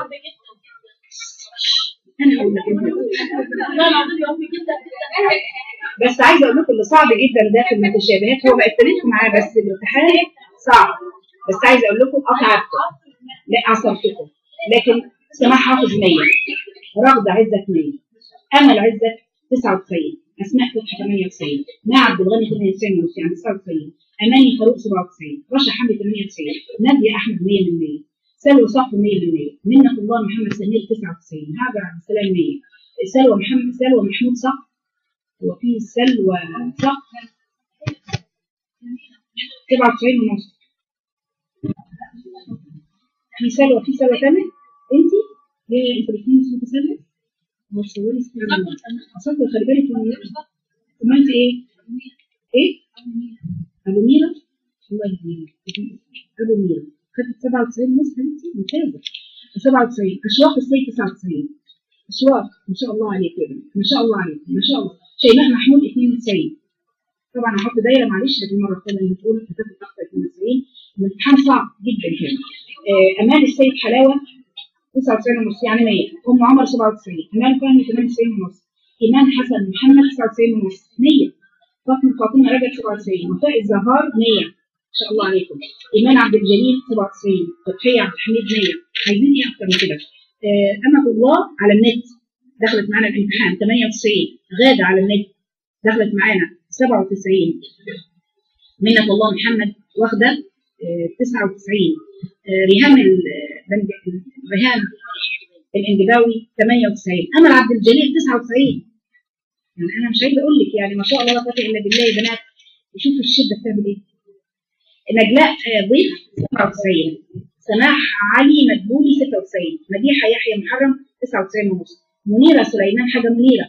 انا هقول لك انت
لا العظيم يا امي جدا
بس عايزه اقول لكم اللي صعب جدا ده في المتشابهات هو بقى ابتديتوا معاه بس الامتحان صعب بس عايزه اقول لكم اقعدتكم لا عصرتكم لكن سماح حافظ 100 رغد عزت 100 امل عزت 99 اسماء فتحي 98 مع عبد الغني 98 ونص يعني 99 اماني فاروق 97 رشا حمدي 98 ناديه احمد 100 من 100 سلوى صقر 100 من 100 منة الله محمد سمير 99 هاجر عبد السلام 100 سلوى محمد سلوى محمود صقر وفي سلوى صقر 97 ونص في سلوى في سلوى تامر انت ليه انتوا الاثنين اسمكم سلوى؟ ما تصوري اصلا خلي بالك من ثم انت ايه؟ ايه؟ ابو ميرا الله يهديك ابو ميرا خدت 97 ونص حبيبتي ممتازه 97 اشواق السيد 99 اشواق ما شاء الله عليك يا بنت ما شاء الله عليك ما شاء الله شيماء محمود 92 طبعا هحط دايره معلش لكن المره الثانيه اللي بتقول هتاخد اكتر 92 الامتحان صعب جدا كان آه امان السيد حلاوه 99 ونص يعني 100 ام عمر 97 امان فهمي 98 ونص ايمان حسن محمد 99 ونص 100 فاطمه فاطمه رجب 97 وفاء الزهار 100 ما شاء الله عليكم ايمان عبد الجليل 97 فتحيه عبد الحميد 100 عايزين ايه اكتر من كده آه امة الله على النت دخلت معانا الامتحان 98 غاده على النت دخلت معانا 97 منة الله محمد واخده آه 99 آه ريهام ال- بنج- ريهام الانجباوي 98 امل عبد الجليل 99 يعني انا مش عايزه اقول لك يعني ما شاء الله لا قوه الا بالله يا بنات شوفوا الشده بتعمل ايه نجلاء آه، ضيف 97 سماح علي مدبولي 96 مديحه يحيى محرم 99 ونص منيره سليمان حاجه منيره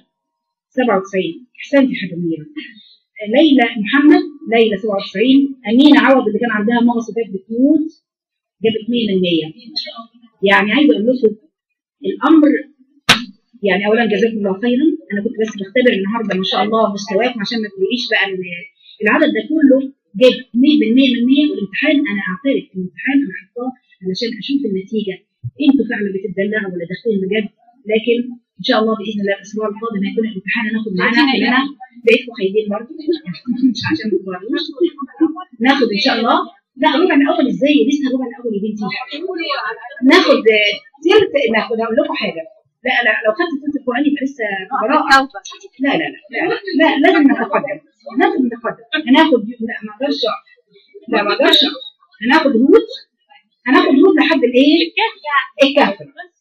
97 احسنتي حاجه منيره آه، ليلى محمد ليلى 97 امينه عوض اللي كان عندها مواصفات بتموت جابت 100 من 100 يعني عايزه اقول لكم الامر يعني اولا جزاكم الله خيرا انا كنت بس بختبر النهارده ما شاء الله مستواكم عشان ما تقوليش بقى ان العدد ده كله جاب 100 من 100 من 100 والامتحان انا اعترف الامتحان انا حطاه علشان اشوف النتيجه انتوا فعلا بتدلعوا ولا داخلين بجد لكن ان شاء الله باذن الله الاسبوع القادم هيكون الامتحان هناخد معانا كلنا بقيتكم خايبين برضه مش عشان ما تضربوش ناخد ان شاء الله لا الربع الاول ازاي لسه الربع الاول يا بنتي ناخد آه، تلت ناخد هقول لكم حاجه لا لا لو خدت تلت القران يبقى لسه براءه لا لا لا لا, لا لازم نتقدم لازم نتقدم هناخد لا ما اقدرش أقف. لا ما اقدرش أقف. هناخد هود هناخد هود لحد الايه؟ الكهف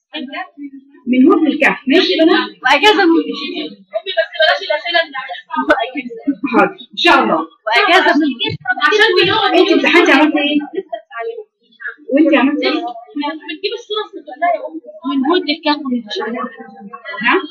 من هود للكهف ماشي يا بنات؟
واجازه من
امي بس بلاش الاسئله اللي على
حاضر ان شاء الله
واجازه من
عشان بنقعد
انت امتحنتي عملتي ايه؟ وانت عملتي ايه؟
بتجيب الصوره لا يا امي
من هود للكهف
نعم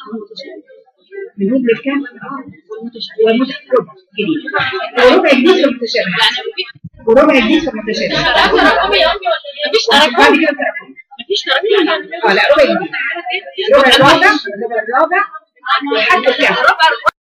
من هود للكهف والمتشابه جديد وربع جديد في المتشابه وربع جديد في المتشابه
امي يا امي ولا ايه
مفيش
بعد
تراكم
كده تراكم.
مفيش تراكم
اه لا ربع جديد ربع الرابع ربع الرابع لحد الكهف